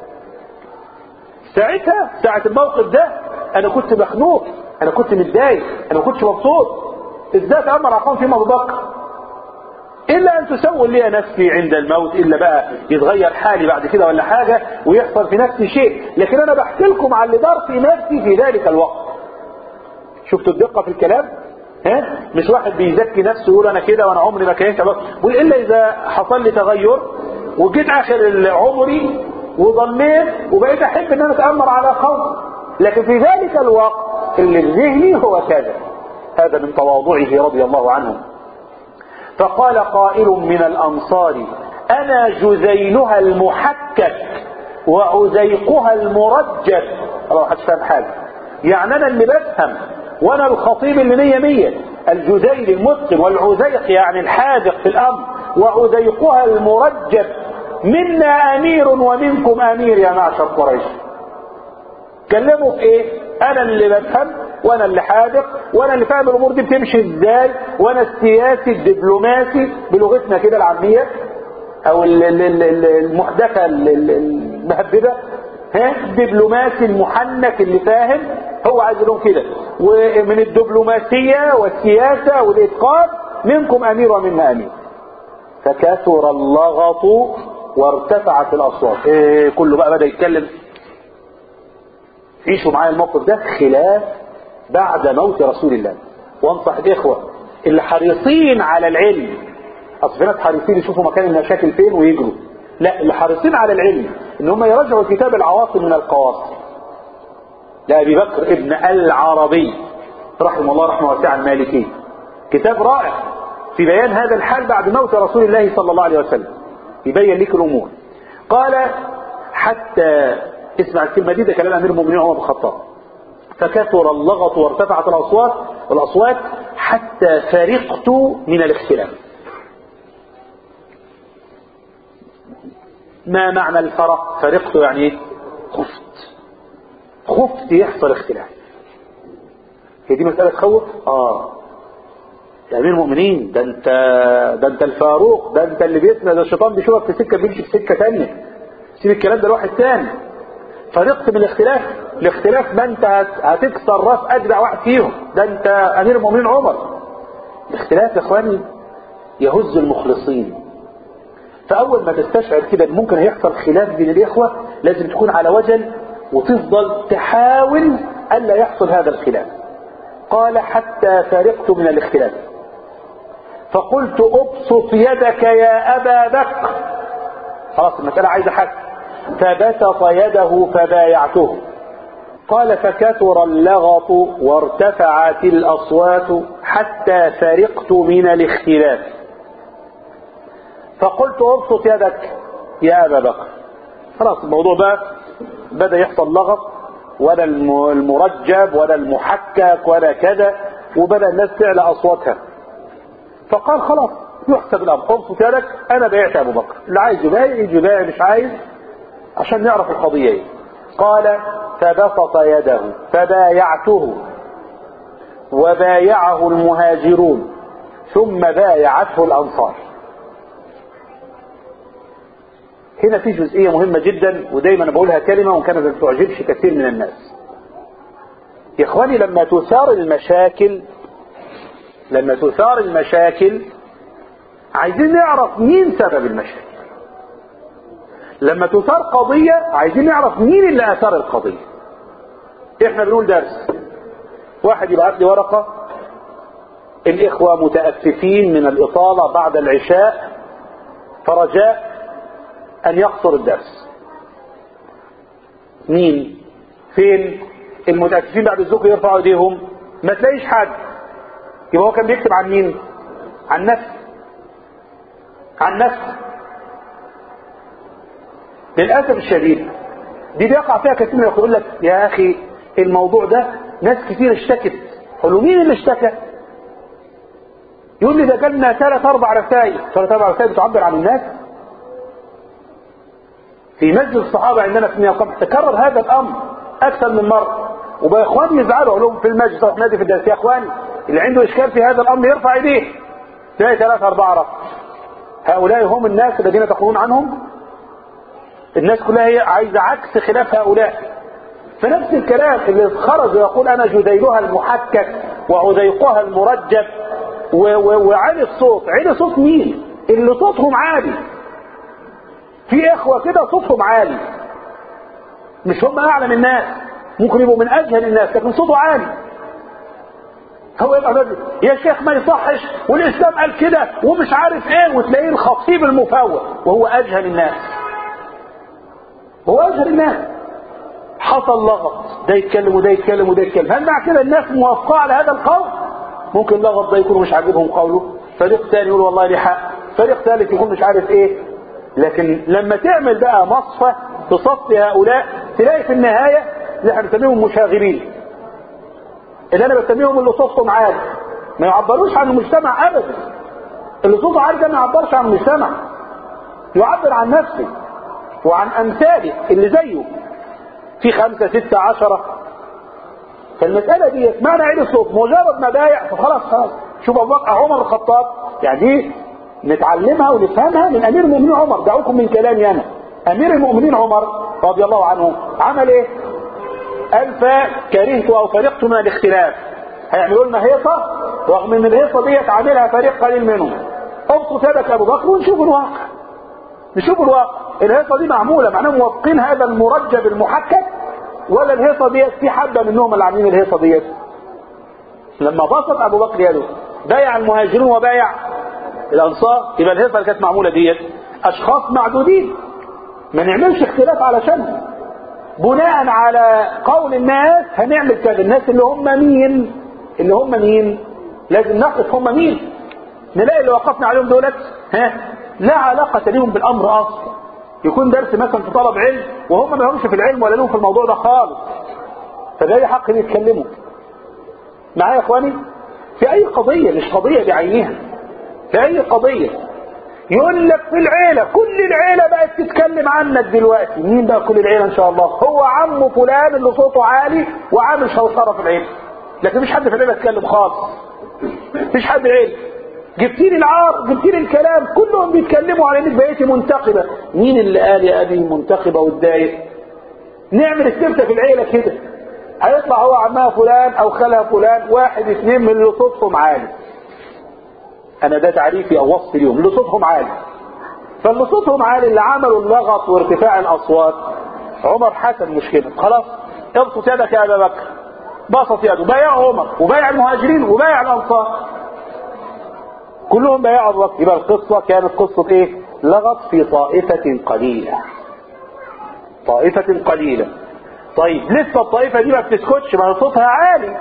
ساعتها ساعة الموقف ده انا كنت مخنوق انا كنت متضايق انا ما كنتش مبسوط ازاي اتامر على قوم فيهم ابو بكر الا ان تسول لي نفسي عند الموت الا بقى يتغير حالي بعد كده ولا حاجه ويحصل في نفسي شيء لكن انا بحكي لكم على اللي دار في نفسي في ذلك الوقت شفتوا الدقه في الكلام ها مش واحد بيزكي نفسه يقول انا كده وانا عمري ما كرهت بقول الا اذا حصل لي تغير وجيت اخر عمري وضليت وبقيت احب ان انا اتامر على قوم لكن في ذلك الوقت اللي في ذهني هو كذا هذا من تواضعه رضي الله عنه فقال قائل من الانصار انا جزينها المحكك وعزيقها المرجل الله محدش فاهم حاجه يعني انا اللي بفهم وانا الخطيب اللي مية مية الجزيل المتقن والعزيق يعني الحاذق في الامر وعزيقها المرجل منا امير ومنكم امير يا معشر قريش كلموا في ايه انا اللي بفهم وانا اللي حاذق وانا اللي فاهم الامور دي بتمشي ازاي وانا السياسي الدبلوماسي بلغتنا كده العاميه او المحدثه المهببه ها الدبلوماسي المحنك اللي فاهم هو عايز لهم كده ومن الدبلوماسيه والسياسه والاتقان منكم امير ومنا امير فكثر اللغط وارتفعت الاصوات إيه كله بقى بدا يتكلم عيشوا معايا الموقف ده خلاف بعد موت رسول الله وانصح الاخوه اللي حريصين على العلم اصل في ناس حريصين يشوفوا مكان المشاكل فين ويجروا لا اللي حريصين على العلم ان هم يراجعوا كتاب العواصم من القواصم لابي بكر ابن العربي رحمه الله رحمه واسعه المالكي كتاب رائع في بيان هذا الحال بعد موت رسول الله صلى الله عليه وسلم يبين لك الامور قال حتى اسمع الكلمه دي ده كلام امير المؤمنين عمر بن الخطاب فكثر اللغط وارتفعت الاصوات والاصوات حتى فرقت من الاختلاف ما معنى الفرق فرقت يعني ايه خفت خفت يحصل اختلاف هي دي مسألة تخوف اه يا امير المؤمنين ده انت ده انت الفاروق ده انت اللي بيسند ده الشيطان بيشوفك في سكه بيمشي في سكه ثانيه سيب الكلام ده لواحد ثاني فرقت من الاختلاف الاختلاف ما انت هت- هتكسر راس اجدع واحد فيهم ده انت امير المؤمنين عمر الاختلاف يا اخواني يهز المخلصين فاول ما تستشعر كده ان ممكن هيحصل خلاف بين الاخوه لازم تكون على وجل وتفضل تحاول الا يحصل هذا الخلاف قال حتى فرقت من الاختلاف فقلت ابسط يدك يا ابا بكر خلاص المساله عايزه حد فبسط يده فبايعته قال فكثر اللغط وارتفعت الاصوات حتى فرقت من الاختلاف فقلت ابسط يدك يا ابا بكر خلاص الموضوع بقى بدا يحصل لغط ولا الم- المرجب ولا المحكك ولا كذا وبدا الناس تعلى اصواتها فقال خلاص يحسب الامر ابسط يدك انا بايعت ابو بكر اللي عايز يبايع يجي يبايع مش عايز عشان نعرف القضيه ايه قال فبسط يده فبايعته وبايعه المهاجرون ثم بايعته الانصار هنا في جزئية مهمة جدا ودايما أنا بقولها كلمة وكانت ما تعجبش كثير من الناس يا إخواني لما تثار المشاكل لما تثار المشاكل عايزين نعرف مين سبب المشاكل لما تثار قضية عايزين نعرف مين اللي أثار القضية احنا بنقول درس واحد يبعت لي ورقة الإخوة متأسفين من الإطالة بعد العشاء فرجاء أن يقصر الدرس مين فين المتأسفين بعد الذكر يرفعوا ايديهم ما تلاقيش حد يبقى هو كان بيكتب عن مين عن نفسه عن نفسه للأسف الشديد دي بيقع فيها كثير من يقول لك يا أخي الموضوع ده ناس كتير اشتكت قال له مين اللي اشتكى يقول لي ده جالنا ثلاث أربع رسائل ثلاث أربع رسائل بتعبر عن الناس في مسجد الصحابة عندنا في ميقام تكرر هذا الأمر أكثر من مرة وبقى إخواني يزعلوا أقول لهم في المسجد في نادي في الدرس يا إخواني اللي عنده إشكال في هذا الأمر يرفع إيديه تلاقي ثلاثة أربعة رفع هؤلاء هم الناس الذين تقولون عنهم الناس كلها هي عايزة عكس خلاف هؤلاء فنفس الكلام اللي خرج ويقول أنا جديلها المحكك وعذيقها المرجب و- و- وعلي الصوت علي صوت مين اللي صوتهم عالي في اخوة كده صوتهم عالي مش هم اعلم الناس ممكن يبقوا من اجهل الناس لكن صوته عالي هو يبقى بدل يا شيخ ما يصحش والاسلام قال كده ومش عارف ايه وتلاقيه الخطيب المفوق وهو اجهل الناس هو اجهل الناس حصل لغط ده يتكلم وده يتكلم وده يتكلم هل مع كده الناس موافقة على هذا القول ممكن لغط ده يكون مش عاجبهم قوله فريق ثاني يقول والله لي حق فريق ثالث يكون مش عارف ايه لكن لما تعمل بقى مصفى تصفي هؤلاء تلاقي في النهاية اللي احنا بنسميهم مشاغبين اللي انا بسميهم اللي صوتهم عالي ما يعبروش عن المجتمع ابدا اللي صوته عالي ده ما يعبرش عن المجتمع يعبر عن نفسه وعن امثاله اللي زيه في خمسة ستة عشرة فالمسألة دي معنى عيد الصوت مجرد ما بايع فخلاص خلاص شوف ابو بكر عمر الخطاب يعني دي نتعلمها ونفهمها من امير المؤمنين عمر دعوكم من كلامي انا امير المؤمنين عمر رضي الله عنه عمل ايه قال فكرهت او فرقت من الاختلاف هيعملوا لنا هيصه رغم ان الهيصه ديت عاملها فريق قليل منهم ابسط يدك ابو بكر ونشوف الواقع نشوف الواقع الهيصه دي معموله معناها موافقين هذا المرجب المحكك ولا الهيصة ديت في حبة منهم اللي عاملين الهيصة ديت لما بسط ابو بكر يده بايع المهاجرون وبايع الانصار يبقى الهيصة اللي كانت معمولة ديت اشخاص معدودين ما نعملش اختلاف علشانهم بناء على قول الناس هنعمل كذا الناس اللي هم مين اللي هم مين لازم نقف هم مين نلاقي اللي وقفنا عليهم دولت ها لا علاقة لهم بالامر اصلا يكون درس مثلا في طلب علم وهم ما لهمش في العلم ولا لهم في الموضوع ده خالص فده أي حق يتكلموا معايا يا اخواني في اي قضية مش قضية بعينها في اي قضية يقول لك في العيلة كل العيلة بقت تتكلم عنك دلوقتي مين بقى كل العيلة ان شاء الله هو عمه فلان اللي صوته عالي وعامل شوشرة في العيلة لكن مش حد في العيلة يتكلم خالص مفيش حد عيلة جبت لي العار جبت لي الكلام كلهم بيتكلموا على انك بقيتي منتقبة مين اللي قال يا ابي منتقبة واتضايق نعمل السبتة في العيلة كده هيطلع هو عمها فلان او خالها فلان واحد اثنين من اللي صوتهم عالي انا ده تعريفي او وصفي اليوم اللي صوتهم عالي فاللي صوتهم عالي اللي عملوا اللغط وارتفاع الاصوات عمر حسن مشكلة خلاص ابسط يدك يا ابا بكر بسط يده بايع عمر وبايع المهاجرين وبايع الانصار كلهم بايعوا ابو بكر يبقى القصه كانت قصه ايه لغط في طائفه قليله طائفه قليله طيب لسه الطائفه دي ما بتسكتش ما صوتها عالي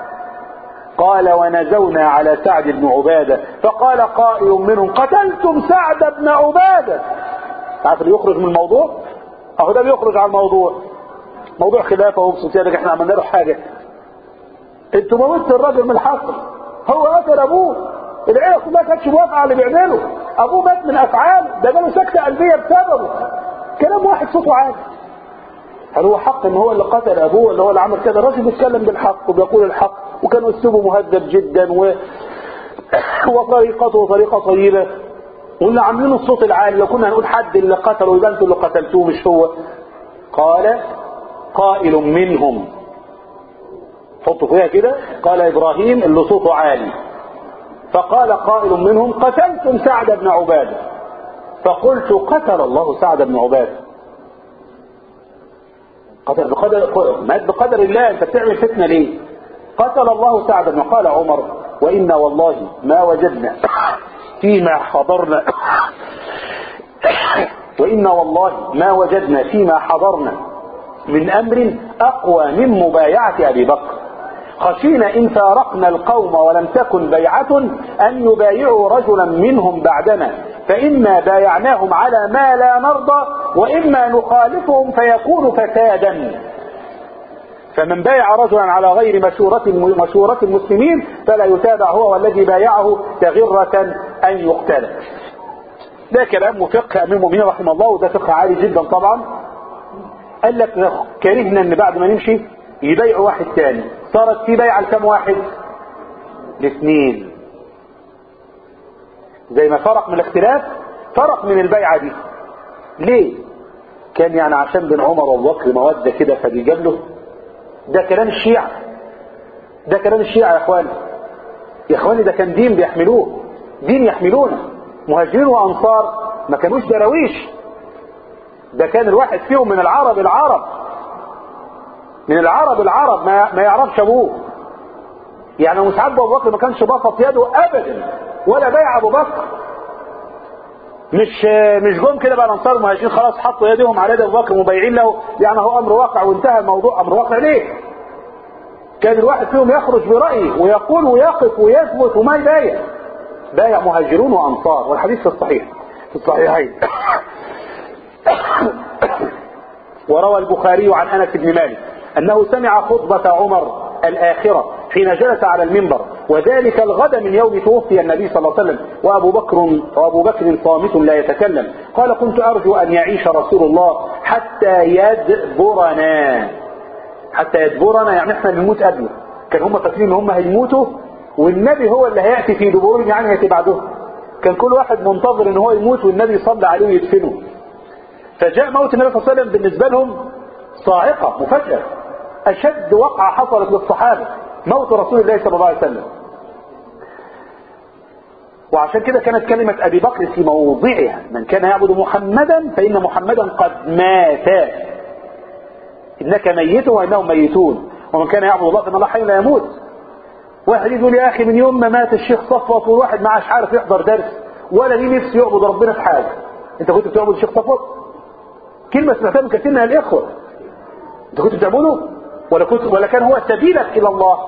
قال ونزونا على سعد بن عباده فقال قائل منهم قتلتم سعد بن عباده عارف اللي يخرج من الموضوع اهو ده بيخرج عن الموضوع موضوع خلافه وابسط يدك احنا عملنا له حاجه انتوا موتوا الراجل من الحصر هو قتل ابوه العيله كلها كانتش موافقه على اللي بيعمله ابوه مات من افعاله ده جاله سكته قلبيه بسببه كلام واحد صوته عالي هل هو حق ان هو اللي قتل ابوه ولا هو اللي عمل كده الراجل بيتكلم بالحق وبيقول الحق وكان اسلوبه مهذب جدا و... وطريقته طريقه طيبه واللي عاملين الصوت العالي لو كنا هنقول حد اللي قتله يبقى انتوا اللي قتلتوه مش هو قال قائل منهم حطوا فيها كده قال ابراهيم اللي صوته عالي فقال قائل منهم قتلتم سعد بن عباده فقلت قتل الله سعد بن عباده قتل بقدر مات بقدر الله انت بتعمل فتنه ليه قتل الله سعد بن قال عمر وانا والله ما وجدنا فيما حضرنا وانا والله ما وجدنا فيما حضرنا من امر اقوى من مبايعه ابي بكر خشينا إن فارقنا القوم ولم تكن بيعة أن يبايعوا رجلا منهم بعدنا فإما بايعناهم على ما لا نرضى وإما نخالفهم فيكون فسادا فمن بايع رجلا على غير مشورة مشورة المسلمين فلا يتابع هو والذي بايعه تغرة أن يقتل ده كلام فقه أمير المؤمنين رحمه الله وده فقه عالي جدا طبعا قال لك كرهنا ان بعد ما نمشي يبيعوا واحد تاني صارت في بيعة لكم واحد لاثنين زي ما فرق من الاختلاف فرق من البيعة دي ليه كان يعني عشان بين عمر وابو بكر مودة كده فبيجاب له ده كلام الشيعة ده كلام الشيعة يا اخواني يا اخواني ده كان دين بيحملوه دين يحملونه مهاجرين وانصار ما كانوش دراويش ده كان الواحد فيهم من العرب العرب من العرب العرب ما, ما يعرفش ابوه يعني مصعب ابو بكر ما كانش بسط يده ابدا ولا بايع ابو بكر مش مش جم كده بقى الانصار المهاجرين خلاص حطوا يدهم على يد ابو بكر مبايعين له يعني هو امر واقع وانتهى الموضوع امر واقع ليه؟ كان الواحد فيهم يخرج برايه ويقول ويقف ويثبت وما يبايع بايع مهاجرون وانصار والحديث في الصحيح في الصحيحين وروى البخاري عن انس بن مالك انه سمع خطبة عمر الاخرة حين جلس على المنبر وذلك الغد من يوم توفي النبي صلى الله عليه وسلم وابو بكر وابو بكر صامت لا يتكلم قال كنت ارجو ان يعيش رسول الله حتى يدبرنا حتى يدبرنا يعني احنا بنموت قبله كان هم فاكرين ان هم هيموتوا والنبي هو اللي هياتي في دبورهم يعني هياتي بعدهم كان كل واحد منتظر ان هو يموت والنبي يصلي عليه ويدفنه فجاء موت النبي صلى الله عليه وسلم بالنسبه لهم صاعقه مفاجاه اشد وقعه حصلت للصحابه موت رسول الله صلى الله عليه وسلم وعشان كده كانت كلمة أبي بكر في موضعها من كان يعبد محمدا فإن محمدا قد مات إنك ميت وإنهم ميتون ومن كان يعبد الله فإن الله حي لا يموت واحد يقول يا أخي من يوم ما مات الشيخ صفوت والواحد ما عادش عارف يحضر درس ولا ليه نفسه يعبد ربنا في حاجة أنت كنت بتعبد الشيخ صفوت كلمة سمعتها من كثير من الإخوة أنت كنت بتعبده ولا كنت ولا كان هو سبيلك إلى الله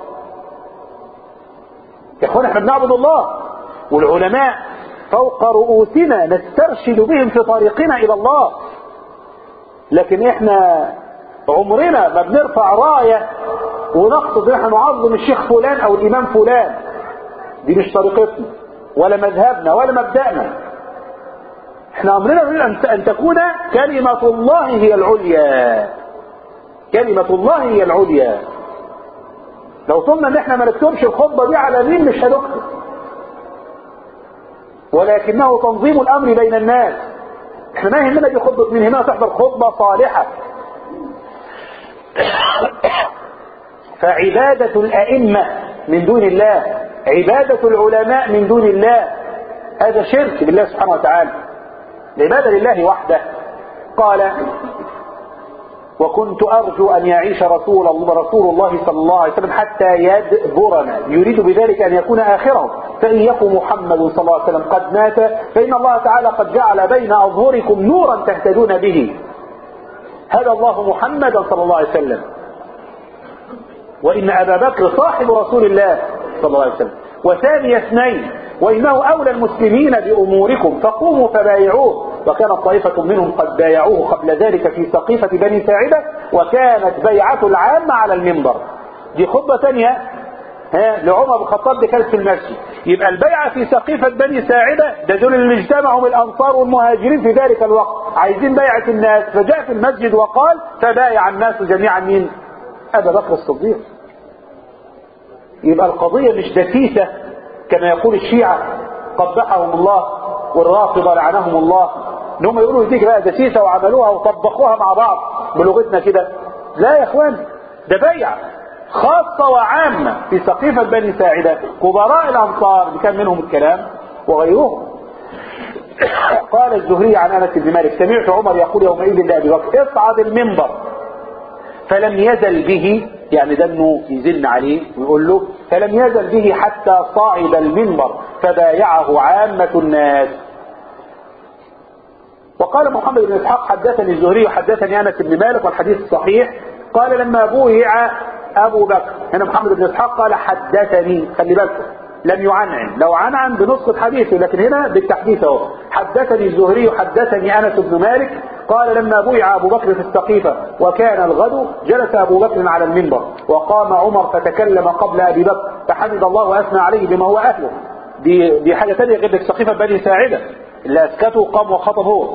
يا اخوان احنا بنعبد الله والعلماء فوق رؤوسنا نسترشد بهم في طريقنا الى الله لكن احنا عمرنا ما بنرفع راية ونقصد ان احنا نعظم الشيخ فلان او الامام فلان دي مش طريقتنا ولا مذهبنا ولا مبدأنا احنا امرنا نريد ان أن تكون كلمة الله هي العليا كلمة الله هي العليا لو صرنا ان احنا ما نكتبش الخطبة دي على مين مش هنكتب ولكنه تنظيم الامر بين الناس احنا ما يهمنا دي خطبة من هنا تحضر خطبة صالحة فعبادة الأئمة من دون الله عبادة العلماء من دون الله هذا شرك بالله سبحانه وتعالى العبادة لله وحده قال وكنت أرجو أن يعيش رسول الله رسول الله صلى الله عليه وسلم حتى يدبرنا يريد بذلك أن يكون آخره فإن يكن محمد صلى الله عليه وسلم قد مات فإن الله تعالى قد جعل بين أظهركم نورا تهتدون به هدى الله محمدا صلى الله عليه وسلم وإن أبا بكر صاحب رسول الله صلى الله عليه وسلم وثاني اثنين وإنه أولى المسلمين بأموركم فقوموا فبايعوه وكانت طائفة منهم قد بايعوه قبل ذلك في سقيفة بني ساعدة وكانت بيعة العامة على المنبر دي خطبة ثانية ها لعمر بن الخطاب دي كانت في المسجد يبقى البيعة في سقيفة بني ساعدة ده دول اللي اجتمعوا من الأنصار والمهاجرين في ذلك الوقت عايزين بيعة الناس فجاء في المسجد وقال فبايع الناس جميعا مين أبا بكر الصديق يبقى القضية مش دسيسة كما يقول الشيعة قبحهم الله والرافضة لعنهم الله ان هم يقولوا دي بقى دسيسة وعملوها وطبقوها مع بعض بلغتنا كده لا يا اخوان ده بيع خاصة وعامة في سقيفة بني ساعدة كبراء الأنصار اللي كان منهم الكلام وغيرهم قال الزهري عن أنس بن مالك سمعت عمر يقول يومئذ لأبي بكر اصعد المنبر فلم يزل به يعني ده انه يزن عليه ويقول له فلم يزل به حتى صعد المنبر فبايعه عامة الناس وقال محمد بن اسحاق حدثني الزهري وحدثني انس بن مالك والحديث صحيح قال لما بويع ابو بكر هنا محمد بن اسحاق قال حدثني خلي بالكم لم يعنعن لو عنعن بنص الحديث لكن هنا بالتحديث اهو حدثني الزهري حدثني انس بن مالك قال لما بويع ابو بكر في السقيفه وكان الغد جلس ابو بكر على المنبر وقام عمر فتكلم قبل ابي بكر فحمد الله واثنى عليه بما هو اهله دي دي حاجه ثانيه غير سقيفه بني ساعده اللي اسكتوا قام وخطب هو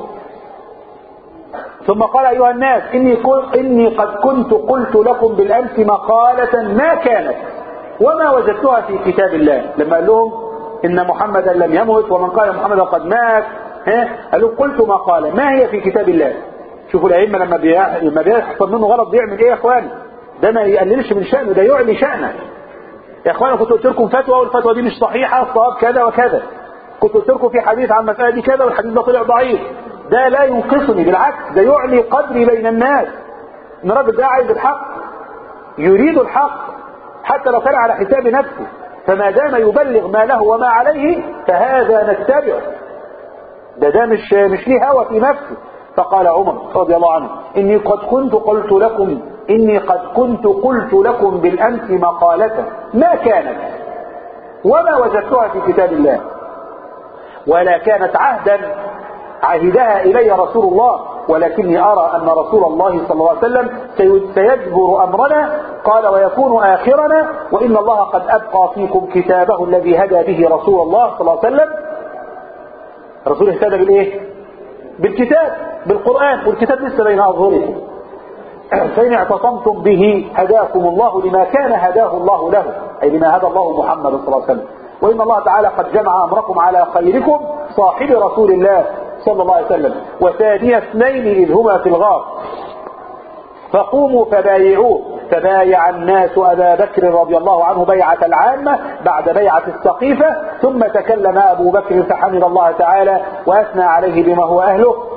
ثم قال ايها الناس اني قل اني قد كنت قلت لكم بالامس مقاله ما كانت وما وجدتها في كتاب الله لما قال لهم ان محمدا لم يمت ومن قال محمد قد مات ها قال لهم قلت مقاله ما هي في كتاب الله شوفوا الائمه لما بيح... لما بيحصل منه غلط بيعمل ايه يا اخوان ده ما يقللش من شانه ده يعلي شانه يا اخوان كنت قلت لكم فتوى والفتوى دي مش صحيحه الصواب كذا وكذا كنت قلت لكم في حديث عن المساله دي كذا والحديث ده طلع ضعيف ده لا ينقصني بالعكس ده يعلي قدري بين الناس ان الراجل ده عايز الحق يريد الحق حتى لو كان على حساب نفسه فما دام يبلغ ما له وما عليه فهذا نتبعه ده ده مش مش ليه هوى في نفسه فقال عمر رضي الله عنه اني قد كنت قلت لكم اني قد كنت قلت لكم بالامس مقالة ما كانت وما وجدتها في كتاب الله ولا كانت عهدا عهدها الي رسول الله ولكني ارى ان رسول الله صلى الله عليه وسلم سيجبر امرنا قال ويكون اخرنا وان الله قد ابقى فيكم كتابه الذي هدى به رسول الله صلى الله عليه وسلم الرسول اهتدى بالايه بالكتاب بالقران والكتاب لسه بين اظهركم فإن اعتصمتم به هداكم الله لما كان هداه الله له أي لما هدى الله محمد صلى الله عليه وسلم وإن الله تعالى قد جمع أمركم على خيركم صاحب رسول الله صلى الله عليه وسلم وثاني اثنين إذ هما في الغار فقوموا فبايعوه فبايع الناس أبا بكر رضي الله عنه بيعة العامة بعد بيعة السقيفة ثم تكلم أبو بكر فحمد الله تعالى وأثنى عليه بما هو أهله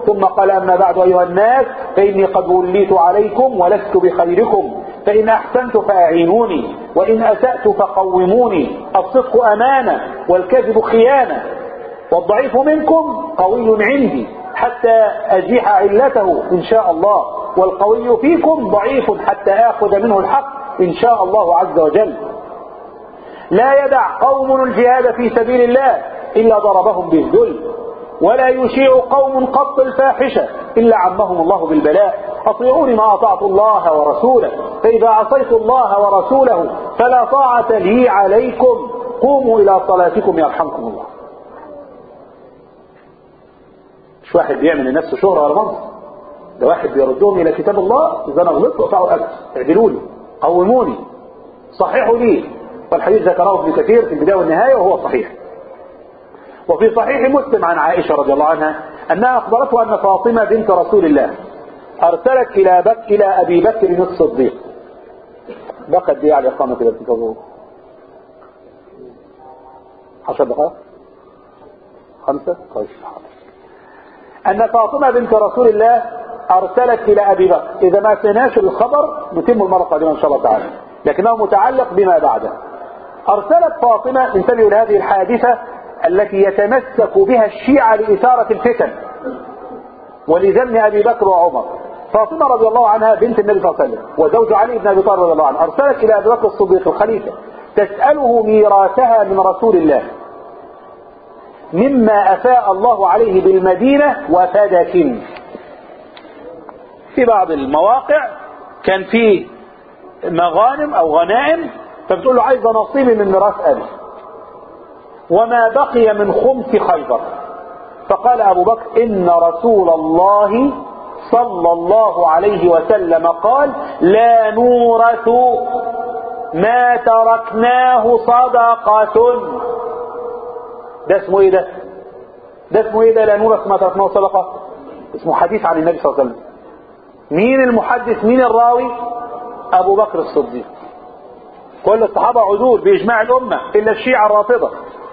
ثم قال أما بعد أيها الناس فإني قد وليت عليكم ولست بخيركم فإن أحسنت فأعينوني وإن أسأت فقوموني الصدق أمانة والكذب خيانة والضعيف منكم قوي عندي حتى أزيح علته إن شاء الله والقوي فيكم ضعيف حتى آخذ منه الحق إن شاء الله عز وجل لا يدع قوم الجهاد في سبيل الله إلا ضربهم بالذل ولا يشيع قوم قط الفاحشة إلا عمهم الله بالبلاء أطيعوني ما أطعت الله ورسوله فإذا عصيت الله ورسوله فلا طاعة لي عليكم قوموا إلى صلاتكم يرحمكم الله مش واحد بيعمل لنفسه شهرة ولا منصب ده واحد بيردهم إلى كتاب الله إذا أنا غلطت وقعوا أكل اعدلوا لي قوموني صححوا لي والحديث ذكره ابن كثير في البداية والنهاية وهو صحيح وفي صحيح مسلم عن عائشة رضي الله عنها أنها أخبرته أن فاطمة بنت رسول الله أرسلت إلى بك إلى أبي بكر الصديق بقت دي على إقامة كده بتنتظروا عشر دقائق خمسة طيب أن فاطمة بنت رسول الله أرسلت إلى أبي بكر إذا ما سمعناش الخبر نتم المرة القادمة إن شاء الله تعالى لكنه متعلق بما بعده أرسلت فاطمة انتبهوا لهذه الحادثة التي يتمسك بها الشيعة لإثارة الفتن ولذم أبي بكر وعمر فاطمة رضي الله عنها بنت النبي صلى الله عليه وسلم وزوج علي بن أبي طالب رضي الله عنه أرسلت إلى أبي بكر الصديق الخليفة تسأله ميراثها من رسول الله مما أفاء الله عليه بالمدينة وفدك في بعض المواقع كان في مغانم أو غنائم فبتقول له عايزة نصيبي من ميراث أبي وما بقي من خمس خيبر فقال أبو بكر إن رسول الله صلى الله عليه وسلم قال لا نورث ما تركناه صدقة ده اسمه ايه ده ده اسمه ايه ده لا نورث ما تركناه صدقة اسمه حديث عن النبي صلى الله عليه وسلم مين المحدث مين الراوي ابو بكر الصديق كل الصحابة عدول بإجماع الأمة إلا الشيعة الرافضة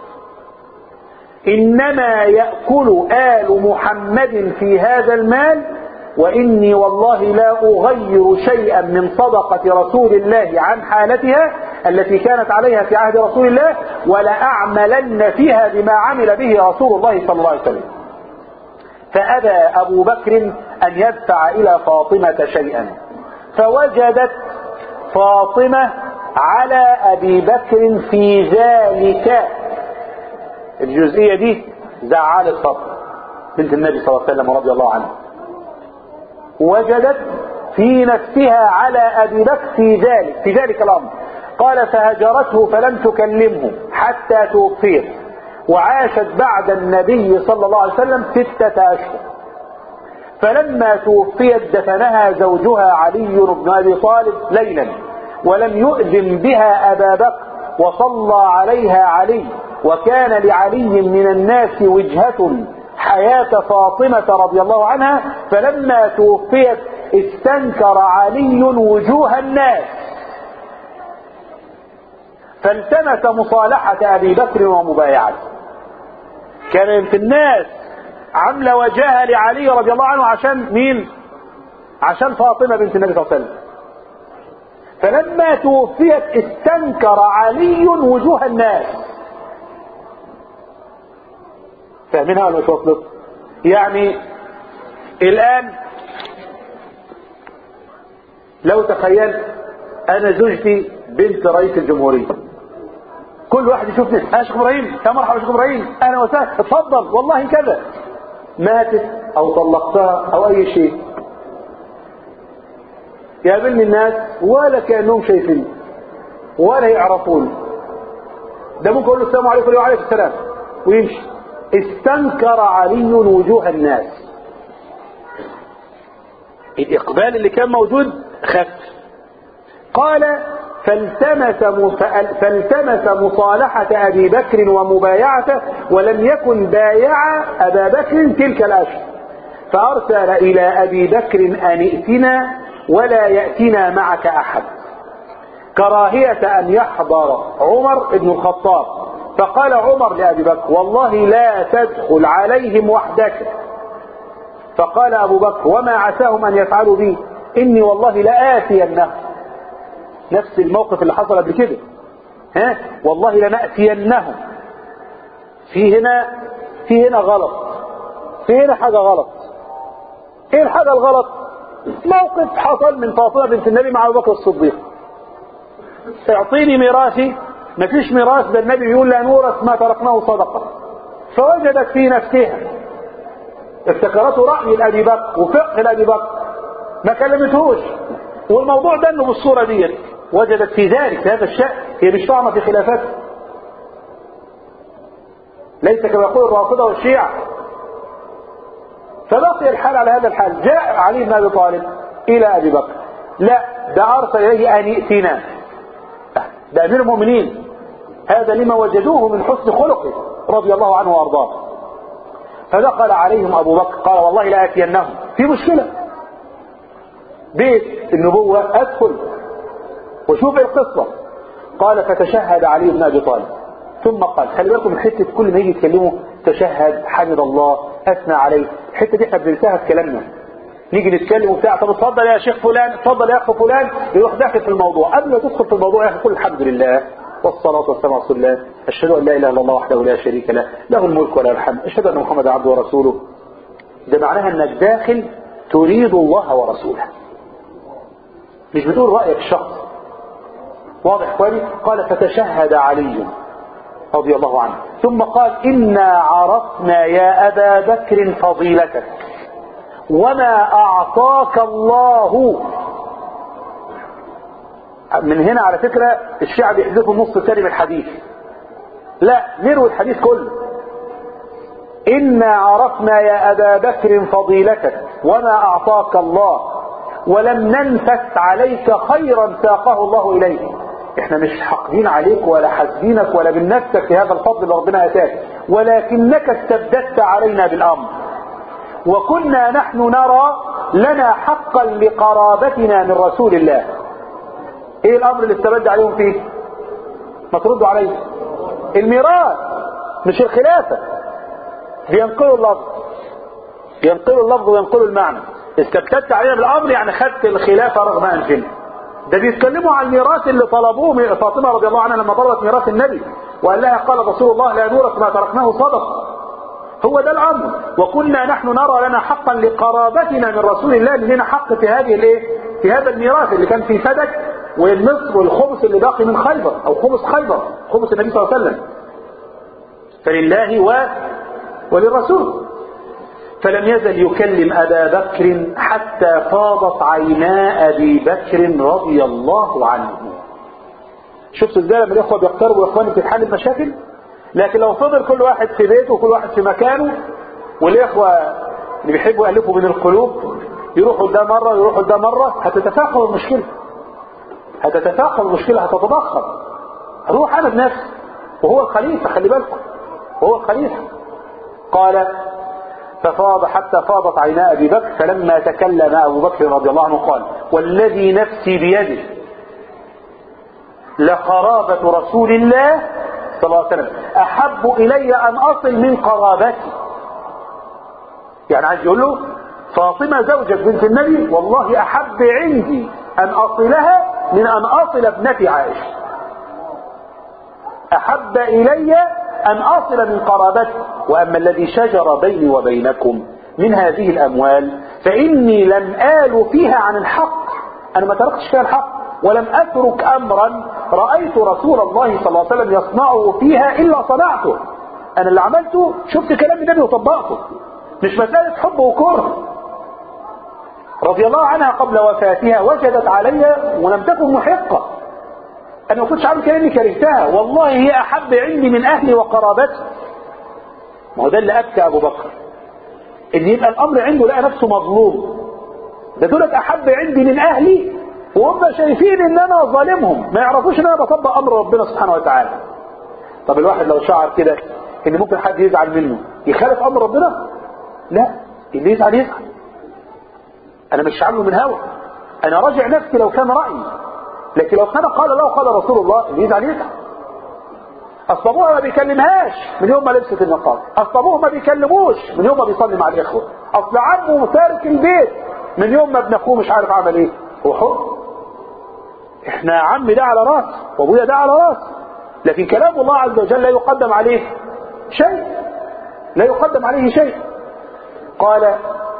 إنما يأكل آل محمد في هذا المال وإني والله لا أغير شيئا من صدقة رسول الله عن حالتها التي كانت عليها في عهد رسول الله ولأعملن فيها بما عمل به رسول الله صلى الله عليه وسلم فأبى أبو بكر أن يدفع إلى فاطمة شيئا فوجدت فاطمة على أبي بكر في ذلك الجزئية دي زعلت فاطمة بنت النبي صلى الله عليه وسلم رضي الله عنه وجدت في نفسها على أبي بكر في ذلك في ذلك الأمر قال فهجرته فلم تكلمه حتى توفيت وعاشت بعد النبي صلى الله عليه وسلم ستة أشهر فلما توفيت دفنها زوجها علي بن أبي طالب ليلا ولم يؤذن بها أبا بكر وصلى عليها علي وكان لعلي من الناس وجهة حياة فاطمة رضي الله عنها فلما توفيت استنكر علي وجوه الناس فالتمس مصالحة أبي بكر ومبايعته كانت الناس عاملة وجاهة لعلي رضي الله عنه عشان مين عشان فاطمة بنت النبي صلى الله عليه وسلم فلما توفيت استنكر علي وجوه الناس فاهمينها ولا مش واصلت يعني الان لو تخيلت انا زوجتي بنت رئيس الجمهورية كل واحد يشوفني يا شيخ ابراهيم يا مرحبا شيخ ابراهيم اهلا وسهلا اتفضل والله كذا ماتت او طلقتها او اي شيء يقابلني الناس ولا كانهم شايفيني ولا يعرفوني ده ممكن اقول له السلام عليكم وعليكم السلام ويمشي استنكر علي وجوه الناس الإقبال اللي كان موجود خف قال فالتمس فالتمس مصالحة أبي بكر ومبايعته ولم يكن بايع أبا بكر تلك الأشهر فأرسل إلى أبي بكر أن ائتنا ولا يأتنا معك أحد كراهية أن يحضر عمر بن الخطاب فقال عمر لأبي بكر والله لا تدخل عليهم وحدك فقال أبو بكر وما عساهم أن يفعلوا بي إني والله لآتينهم نفس الموقف اللي حصل قبل كده ها والله لنأتينهم في هنا في هنا غلط في هنا حاجة غلط ايه الحاجة الغلط موقف حصل من فاطمة بنت النبي مع أبو بكر الصديق اعطيني ميراثي مفيش ميراث ده النبي بيقول لا نورث ما تركناه صدقة فوجدت في نفسها افتكرته رأي لأبي بكر وفقه لأبي بكر ما كلمتهوش والموضوع ده انه بالصورة ديت وجدت في ذلك هذا الشأن هي مش طعمة في خلافته ليس كما يقول الرافضة والشيعة فبقي الحال على هذا الحال جاء علي بن ابي طالب الى ابي بكر لا ده ارسل اليه ان ياتينا ده امير المؤمنين هذا لما وجدوه من حسن خلقه رضي الله عنه وارضاه فدخل عليهم ابو بكر قال والله لا اتينهم في مشكله بيت النبوه ادخل وشوف القصه قال فتشهد علي بن ابي طالب ثم قال خلي بالكم من حته كل ما يجي يتكلموا تشهد حمد الله اثنى عليه الحته دي احنا بننساها في كلامنا نيجي نتكلم وبتاع طب اتفضل يا شيخ فلان اتفضل يا اخ فلان يروح داخل في الموضوع قبل ما تدخل في الموضوع يا اخي قل الحمد لله والصلاة والسلام على رسول الله أشهد أن لا إله إلا الله وحده لا شريك له له الملك وله الحمد أشهد أن محمدا عبده ورسوله ده معناها أنك داخل تريد الله ورسوله مش بتقول رأيك الشخص واضح كويس قال فتشهد علي رضي الله عنه ثم قال إنا عرفنا يا أبا بكر فضيلتك وما أعطاك الله من هنا على فكرة الشيعة بيحذفوا النص الثاني من الحديث لا نروي الحديث كله إنا عرفنا يا أبا بكر فضيلتك وما أعطاك الله ولم ننفس عليك خيرا ساقه الله إليك احنا مش حاقدين عليك ولا حاسدينك ولا بنفسك في هذا الفضل اللي ربنا اتاك ولكنك استبددت علينا بالامر وكنا نحن نرى لنا حقا لقرابتنا من رسول الله ايه الامر اللي استبد عليهم فيه ما تردوا عليه الميراث مش الخلافة بينقلوا اللفظ ينقلوا اللفظ وينقلوا المعنى استبددت علينا بالامر يعني خدت الخلافة رغم انفنا ده بيتكلموا عن الميراث اللي طلبوه من فاطمه رضي الله عنها لما طلبت ميراث النبي وقال لها قال رسول الله لا نورث ما تركناه صدقه هو ده الامر وكنا نحن نرى لنا حقا لقرابتنا من رسول الله ان لنا حق في هذه الايه في هذا الميراث اللي كان في سدك والنصف والخمس اللي باقي من خيبر او خمس خيبر خمس النبي صلى الله عليه وسلم فلله و وللرسول فلم يزل يكلم أبا بكر حتى فاضت عينا أبي بكر رضي الله عنه شفتوا ازاي لما الإخوة بيقتربوا يا إخواني في حال المشاكل لكن لو فضل كل واحد في بيته وكل واحد في مكانه والإخوة اللي بيحبوا يألفوا بين القلوب يروحوا ده مرة ويروحوا ده مرة هتتفاقم المشكلة هتتفاقم المشكلة هتتضخم هروح أنا بنفسي وهو الخليفة خلي بالكم وهو الخليفة قال ففاض حتى فاضت عينا ابي بكر فلما تكلم ابو بكر رضي الله عنه قال والذي نفسي بيده لقرابة رسول الله صلى الله عليه وسلم احب الي ان اصل من قرابتي يعني عايز يقول له فاطمة زوجة بنت النبي والله احب عندي ان اصلها من ان اصل ابنتي عائشة احب الي أن أصل من قرابتي وأما الذي شجر بيني وبينكم من هذه الأموال فإني لم آل فيها عن الحق أنا ما تركتش فيها الحق ولم أترك أمرا رأيت رسول الله صلى الله عليه وسلم يصنعه فيها إلا صنعته أنا اللي عملته شفت كلام النبي وطبقته مش مسألة حب وكره رضي الله عنها قبل وفاتها وجدت علي ولم تكن محقة انا ما كنتش عامل كده اني كرهتها والله هي احب عندي من اهلي وقرابتي ما هو ده اللي ابكى ابو بكر ان يبقى الامر عنده لقى نفسه مظلوم ده دولت احب عندي من اهلي وهم شايفين ان انا ظالمهم ما يعرفوش ان انا بطبق امر ربنا سبحانه وتعالى طب الواحد لو شعر كده ان ممكن حد يزعل منه يخالف امر ربنا لا اللي يزعل يزعل انا مش عامله من هوى انا راجع نفسي لو كان رايي لكن لو كان قال الله قال رسول الله اللي يزعل يزعل اصل ابوها ما بيكلمهاش من يوم ما لبست النقاب اصل ابوه ما بيكلموش من يوم ما بيصلي مع الاخوه اصل عمه تارك البيت من يوم ما ابن اخوه مش عارف عمل ايه هو حر احنا عمي ده على راس وابويا ده على راس لكن كلام الله عز وجل لا يقدم عليه شيء لا يقدم عليه شيء قال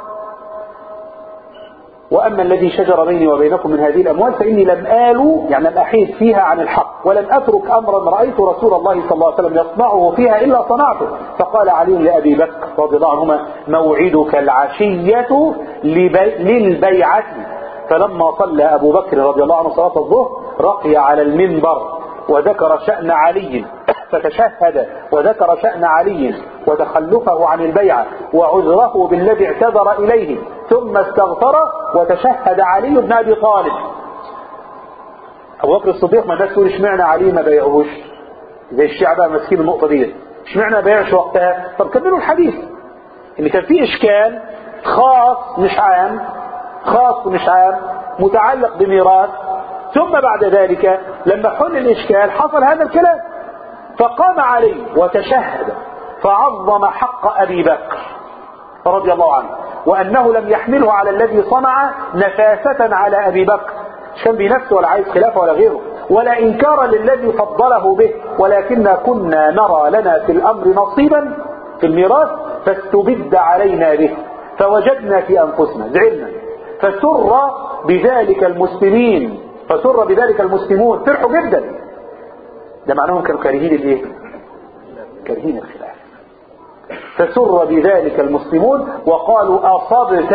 وأما الذي شجر بيني وبينكم من هذه الأموال فإني لم آل يعني لم أحيد فيها عن الحق ولم أترك أمرا رأيت رسول الله صلى الله عليه وسلم يصنعه فيها إلا صنعته فقال علي لأبي بكر رضي الله عنهما موعدك العشية لبي... للبيعة فلما صلى أبو بكر رضي الله عنه صلاة الظهر رقي على المنبر وذكر شأن علي فتشهد وذكر شأن علي وتخلفه عن البيعة وعذره بالذي اعتذر إليه ثم استغفر وتشهد علي بن أبي طالب أبو بكر الصديق ما الناس تقول اشمعنى علي ما بيعوش زي الشيعة بقى ماسكين النقطة دي اشمعنى ما بيعش وقتها طب كملوا الحديث ان كان في اشكال خاص مش عام خاص مش عام متعلق بميراث ثم بعد ذلك لما حل الاشكال حصل هذا الكلام فقام علي وتشهد فعظم حق ابي بكر رضي الله عنه وانه لم يحمله على الذي صنع نفاسة على ابي بكر مش كان بنفسه ولا عايز خلافه ولا غيره ولا انكارا للذي فضله به ولكننا كنا نرى لنا في الامر نصيبا في الميراث فاستبد علينا به فوجدنا في انفسنا زعلنا فسر بذلك المسلمين فسر بذلك المسلمون فرحوا جدا ده معناهم كانوا كارهين الايه كارهين الخلاف فسر بذلك المسلمون وقالوا اصبت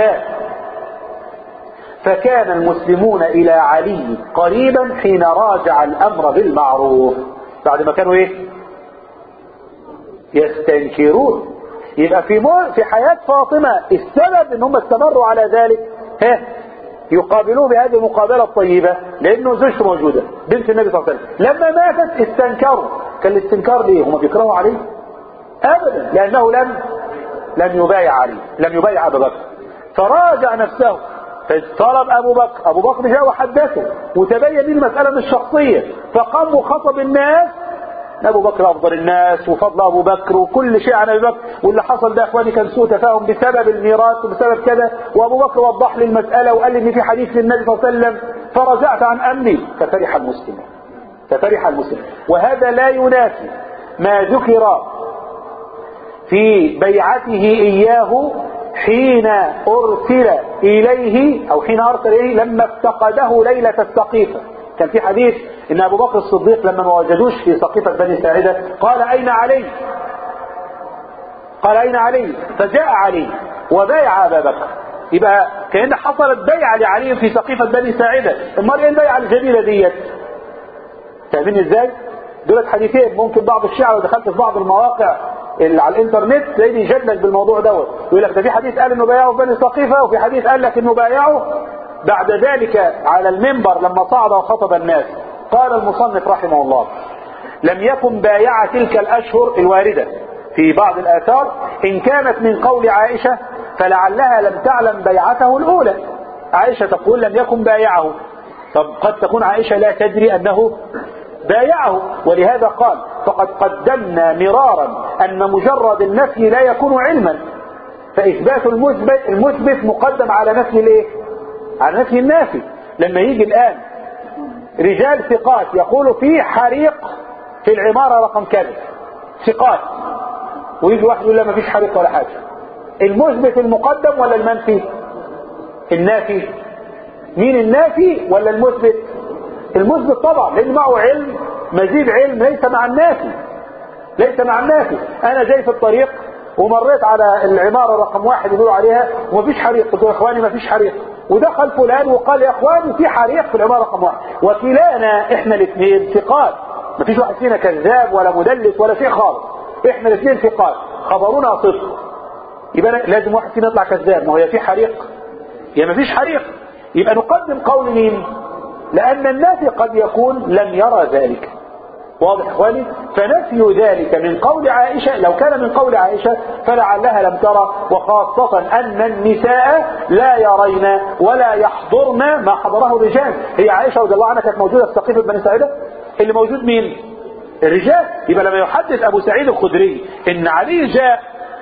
فكان المسلمون الى علي قريبا حين راجع الامر بالمعروف بعد ما كانوا ايه يستنكرون يبقى في مو... في حياة فاطمة السبب ان هم استمروا على ذلك ها يقابلوه بهذه المقابلة الطيبة لانه زوجته موجودة بنت النبي صلى الله عليه وسلم لما ماتت استنكروا كان الاستنكار ليه هم بيكرهوا عليه ابدا لانه لم لم يبايع علي لم يبايع ابا بكر فراجع نفسه فطلب ابو بكر ابو بكر جاء وحدثه وتبين لي المسألة مش شخصية فقام وخطب الناس ابو بكر افضل الناس وفضل ابو بكر وكل شيء عن ابي بكر واللي حصل ده يا اخواني كان سوء تفاهم بسبب الميراث وبسبب كذا وابو بكر وضح لي المساله وقال لي ان في حديث للنبي صلى الله عليه وسلم فرجعت عن امري ففرح المسلم ففرح المسلم وهذا لا ينافي ما ذكر في بيعته اياه حين ارسل اليه او حين ارسل اليه لما افتقده ليله السقيفه كان في حديث ان ابو بكر الصديق لما ما وجدوش في سقيفة بني ساعدة قال اين علي قال اين علي فجاء علي وبايع ابا بكر يبقى كأن حصلت بيعة لعلي في سقيفة بني ساعدة امال ايه البيعة الجميلة ديت فاهمين ازاي دولت حديثين ممكن بعض الشيعة لو دخلت في بعض المواقع اللي على الانترنت تلاقيه يجلد بالموضوع دوت يقول لك ده في حديث قال انه بايعه في بني سقيفة وفي حديث قال لك انه بايعه بعد ذلك على المنبر لما صعد وخطب الناس قال المصنف رحمه الله لم يكن بايع تلك الأشهر الواردة في بعض الآثار إن كانت من قول عائشة فلعلها لم تعلم بيعته الأولى عائشة تقول لم يكن بايعه طب قد تكون عائشة لا تدري أنه بايعه ولهذا قال فقد قدمنا مرارا أن مجرد النفي لا يكون علما فإثبات المثبت المثبت مقدم على نفي الايه؟ على نفي النافي لما يجي الآن رجال ثقات يقول في حريق في العمارة رقم كذا ثقات ويجي واحد يقول لا ما فيش حريق ولا حاجة المثبت المقدم ولا المنفي النافي مين النافي ولا المثبت المثبت طبعا لان معه علم مزيد علم ليس مع النافي ليس مع النافي انا جاي في الطريق ومريت على العمارة رقم واحد يقولوا عليها ومفيش حريق قلت يا اخواني مفيش حريق ودخل فلان وقال يا اخواني في حريق في العمارة رقم واحد وكلانا احنا الاثنين ثقات مفيش واحد فينا كذاب ولا مدلس ولا شيء خالص احنا الاثنين ثقات خبرنا صدق يبقى لازم واحد فينا يطلع كذاب ما هو يا في حريق يا مفيش حريق يبقى نقدم قول مين لان النافي قد يكون لم يرى ذلك واضح اخواني فنفي ذلك من قول عائشة لو كان من قول عائشة فلعلها لم ترى وخاصة ان النساء لا يرين ولا يحضرن ما حضره الرجال هي عائشة رضي الله عنها كانت موجودة في سقيفة بني سعيدة اللي موجود مين الرجال يبقى لما يحدث ابو سعيد الخدري ان علي جاء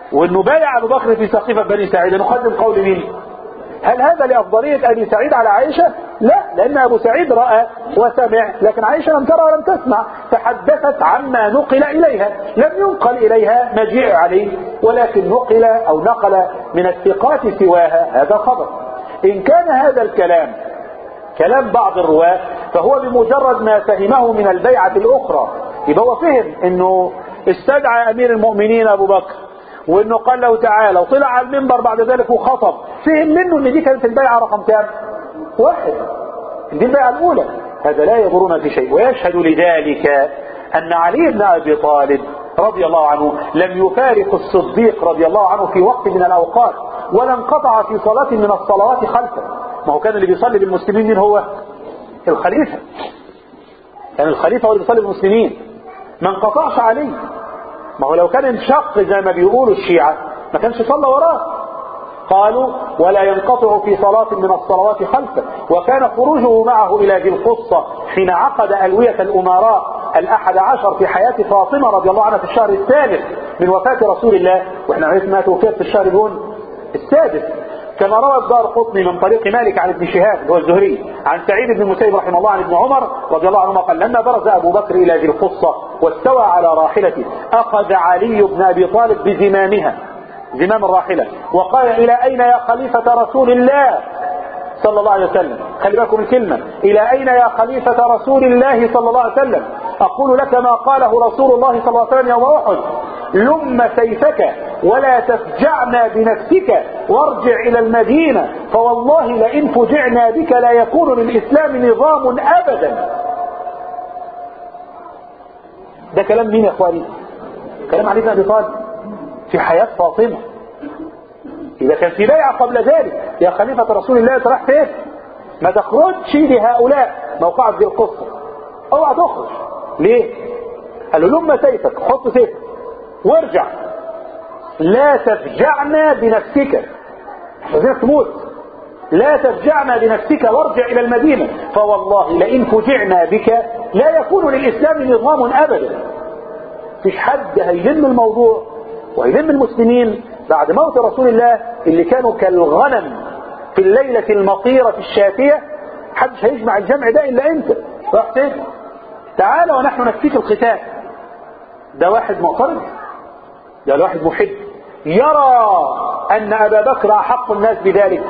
وانه بايع ابو بكر في سقيفه بني سعيد نقدم قول مين هل هذا لافضليه ابي سعيد على عائشه لا لان ابو سعيد راى وسمع لكن عائشه لم ترى ولم تسمع تحدثت عما نقل اليها لم ينقل اليها مجيء عليه ولكن نقل او نقل من الثقات سواها هذا خبر ان كان هذا الكلام كلام بعض الرواه فهو بمجرد ما فهمه من البيعه الاخرى يبقى هو فهم انه استدعى امير المؤمنين ابو بكر وانه قال له تعالى وطلع على المنبر بعد ذلك وخطب فهم منه ان دي كانت البيعه رقم كام واحد دي البيعه الاولى هذا لا يضرنا في شيء ويشهد لذلك ان علي بن ابي طالب رضي الله عنه لم يفارق الصديق رضي الله عنه في وقت من الاوقات ولا انقطع في صلاه من الصلوات خلفه ما هو كان اللي بيصلي بالمسلمين مين هو الخليفه كان الخليفه هو اللي بيصلي بالمسلمين ما انقطعش عليه ما هو لو كان انشق زي ما بيقولوا الشيعة ما كانش صلى وراه قالوا ولا ينقطع في صلاة من الصلوات خلفه وكان خروجه معه إلى ذي القصة حين عقد ألوية الأمراء الأحد عشر في حياة فاطمة رضي الله عنها في الشهر الثالث من وفاة رسول الله واحنا عرفنا ما توفيت في الشهر دون السادس كما روى الدار قطني من طريق مالك عن ابن شهاب هو الزهري عن سعيد بن المسيب رحمه الله عن ابن عمر رضي الله عنهما قال لما برز ابو بكر الى ذي القصه واستوى على راحلته اخذ علي بن ابي طالب بزمامها زمام الراحله وقال الى اين يا خليفه رسول الله صلى الله عليه وسلم خلي بالكم الكلمه الى اين يا خليفه رسول الله صلى الله عليه وسلم اقول لك ما قاله رسول الله صلى الله عليه وسلم يوم احد لم سيفك ولا تفجعنا بنفسك وارجع إلى المدينة فوالله لئن فجعنا بك لا يكون للإسلام نظام أبدا ده كلام مين يا اخواني كلام علي بن ابي طالب في حياة فاطمة إذا كان في بيعة قبل ذلك يا خليفة رسول الله أنت رايح فين؟ ما تخرجش لهؤلاء موقعك دي القصة اوعى تخرج ليه؟ قال له لما سيفك حط سيفك وارجع لا تفجعنا بنفسك عايزينك تموت لا تفجعنا بنفسك وارجع الى المدينه فوالله لئن فجعنا بك لا يكون للاسلام نظام ابدا فيش حد هيلم الموضوع ويلم المسلمين بعد موت رسول الله اللي كانوا كالغنم في الليله المطيره الشاتيه محدش هيجمع الجمع ده الا انت راح فين تعال ونحن نكفيك القتال ده واحد معترض ده الواحد محب يرى أن أبا بكر أحق الناس بذلك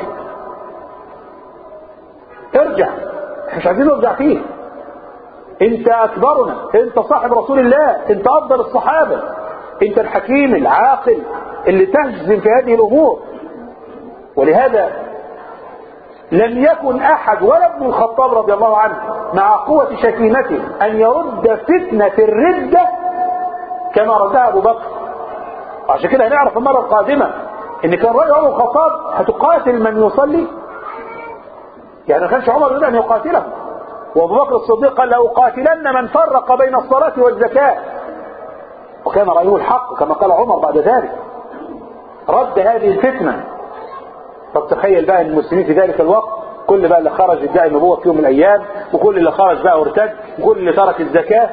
ارجع احنا مش عايزين نرجع فيه انت اكبرنا انت صاحب رسول الله انت افضل الصحابة انت الحكيم العاقل اللي تجزم في هذه الامور ولهذا لم يكن احد ولا ابن الخطاب رضي الله عنه مع قوة شكيمته ان يرد فتنة الردة كما ردها ابو بكر عشان كده هنعرف المرة القادمة ان كان رأي عمر الخطاب هتقاتل من يصلي يعني ما كانش عمر يريد ان يقاتله وابو بكر الصديق قال لاقاتلن من فرق بين الصلاة والزكاة وكان رأيه الحق كما قال عمر بعد ذلك رد هذه الفتنة طب تخيل بقى المسلمين في ذلك الوقت كل بقى اللي خرج يدعي النبوة في يوم من الايام وكل اللي خرج بقى وارتد وكل اللي ترك الزكاة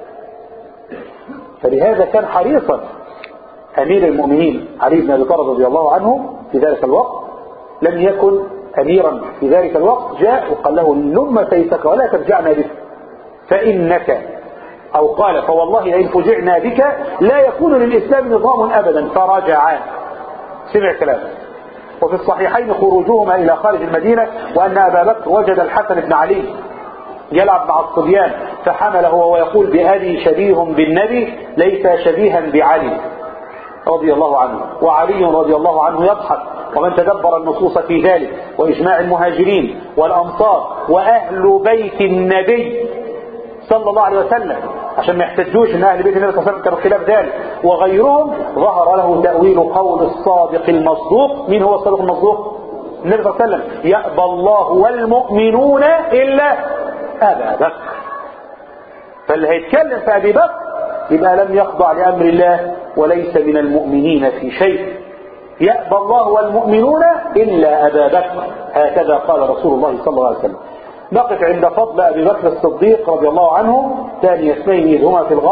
فلهذا كان حريصا امير المؤمنين علي بن ابي طالب رضي الله عنه في ذلك الوقت لم يكن اميرا في ذلك الوقت جاء وقال له لم سيفك ولا ترجعنا بك فانك او قال فوالله لئن فجعنا بك لا يكون للاسلام نظام ابدا فرجعا سمع كلامه وفي الصحيحين خروجهما الى خارج المدينه وان ابا بكر وجد الحسن بن علي يلعب مع الصبيان فحمله وهو يقول بأبي شبيه بالنبي ليس شبيها بعلي رضي الله عنه وعلي رضي الله عنه يضحك ومن تدبر النصوص في ذلك وإجماع المهاجرين والأنصار وأهل بيت النبي صلى الله عليه وسلم عشان ما يحتجوش ان اهل بيت النبي صلى الله عليه وسلم كانوا خلاف ذلك وغيرهم ظهر له تاويل قول الصادق المصدوق مين هو الصادق المصدوق النبي صلى الله عليه وسلم يأبى الله والمؤمنون الا ابا بكر فاللي هيتكلم في ابي بكر يبقى لم يخضع لامر الله وليس من المؤمنين في شيء يأبى الله والمؤمنون إلا أبا بكر هكذا قال رسول الله صلى الله عليه وسلم نقف عند فضل أبي بكر الصديق رضي الله عنه ثاني اثنين إذ هما في الغار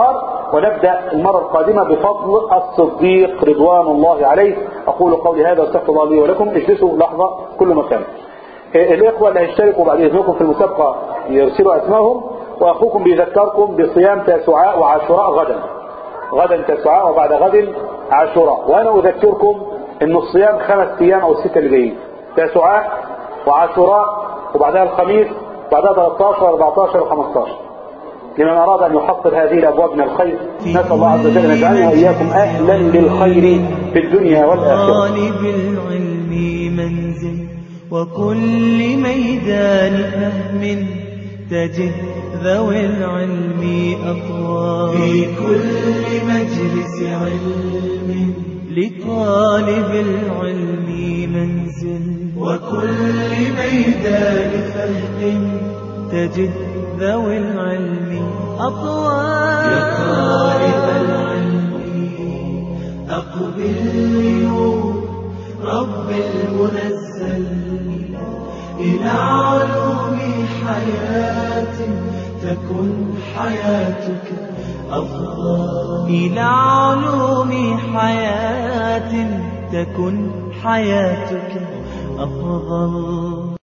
ونبدأ المرة القادمة بفضل الصديق رضوان الله عليه أقول قولي هذا واستغفر الله لي ولكم اجلسوا لحظة كل مكان الإخوة اللي هيشتركوا بعد إذنكم في المسابقة يرسلوا أسمائهم وأخوكم بيذكركم بصيام تاسعاء وعاشوراء غدا غدا تاسعاء وبعد غد عاشوراء وأنا أذكركم أن الصيام خمس أيام أو الستة اللي جايين تاسعاء وعاشوراء وبعدها الخميس بعدها 13 و14 و15 لمن أراد أن يحصل هذه الأبواب من الخير نسأل الله عز وجل أن يجعلنا وإياكم أهلا للخير في الدنيا والآخرة طالب العلم منزل وكل ميدان فهم تجد ذوي العلم أطوار في كل مجلس علم لطالب العلم منزل وكل ميدان فهم تجد ذوي العلم أطوار يا طالب العلم أقبل لنور رب المنزل إلى علوم حياة تكن حياتك أفضل إلى علوم حياة تكن حياتك أفضل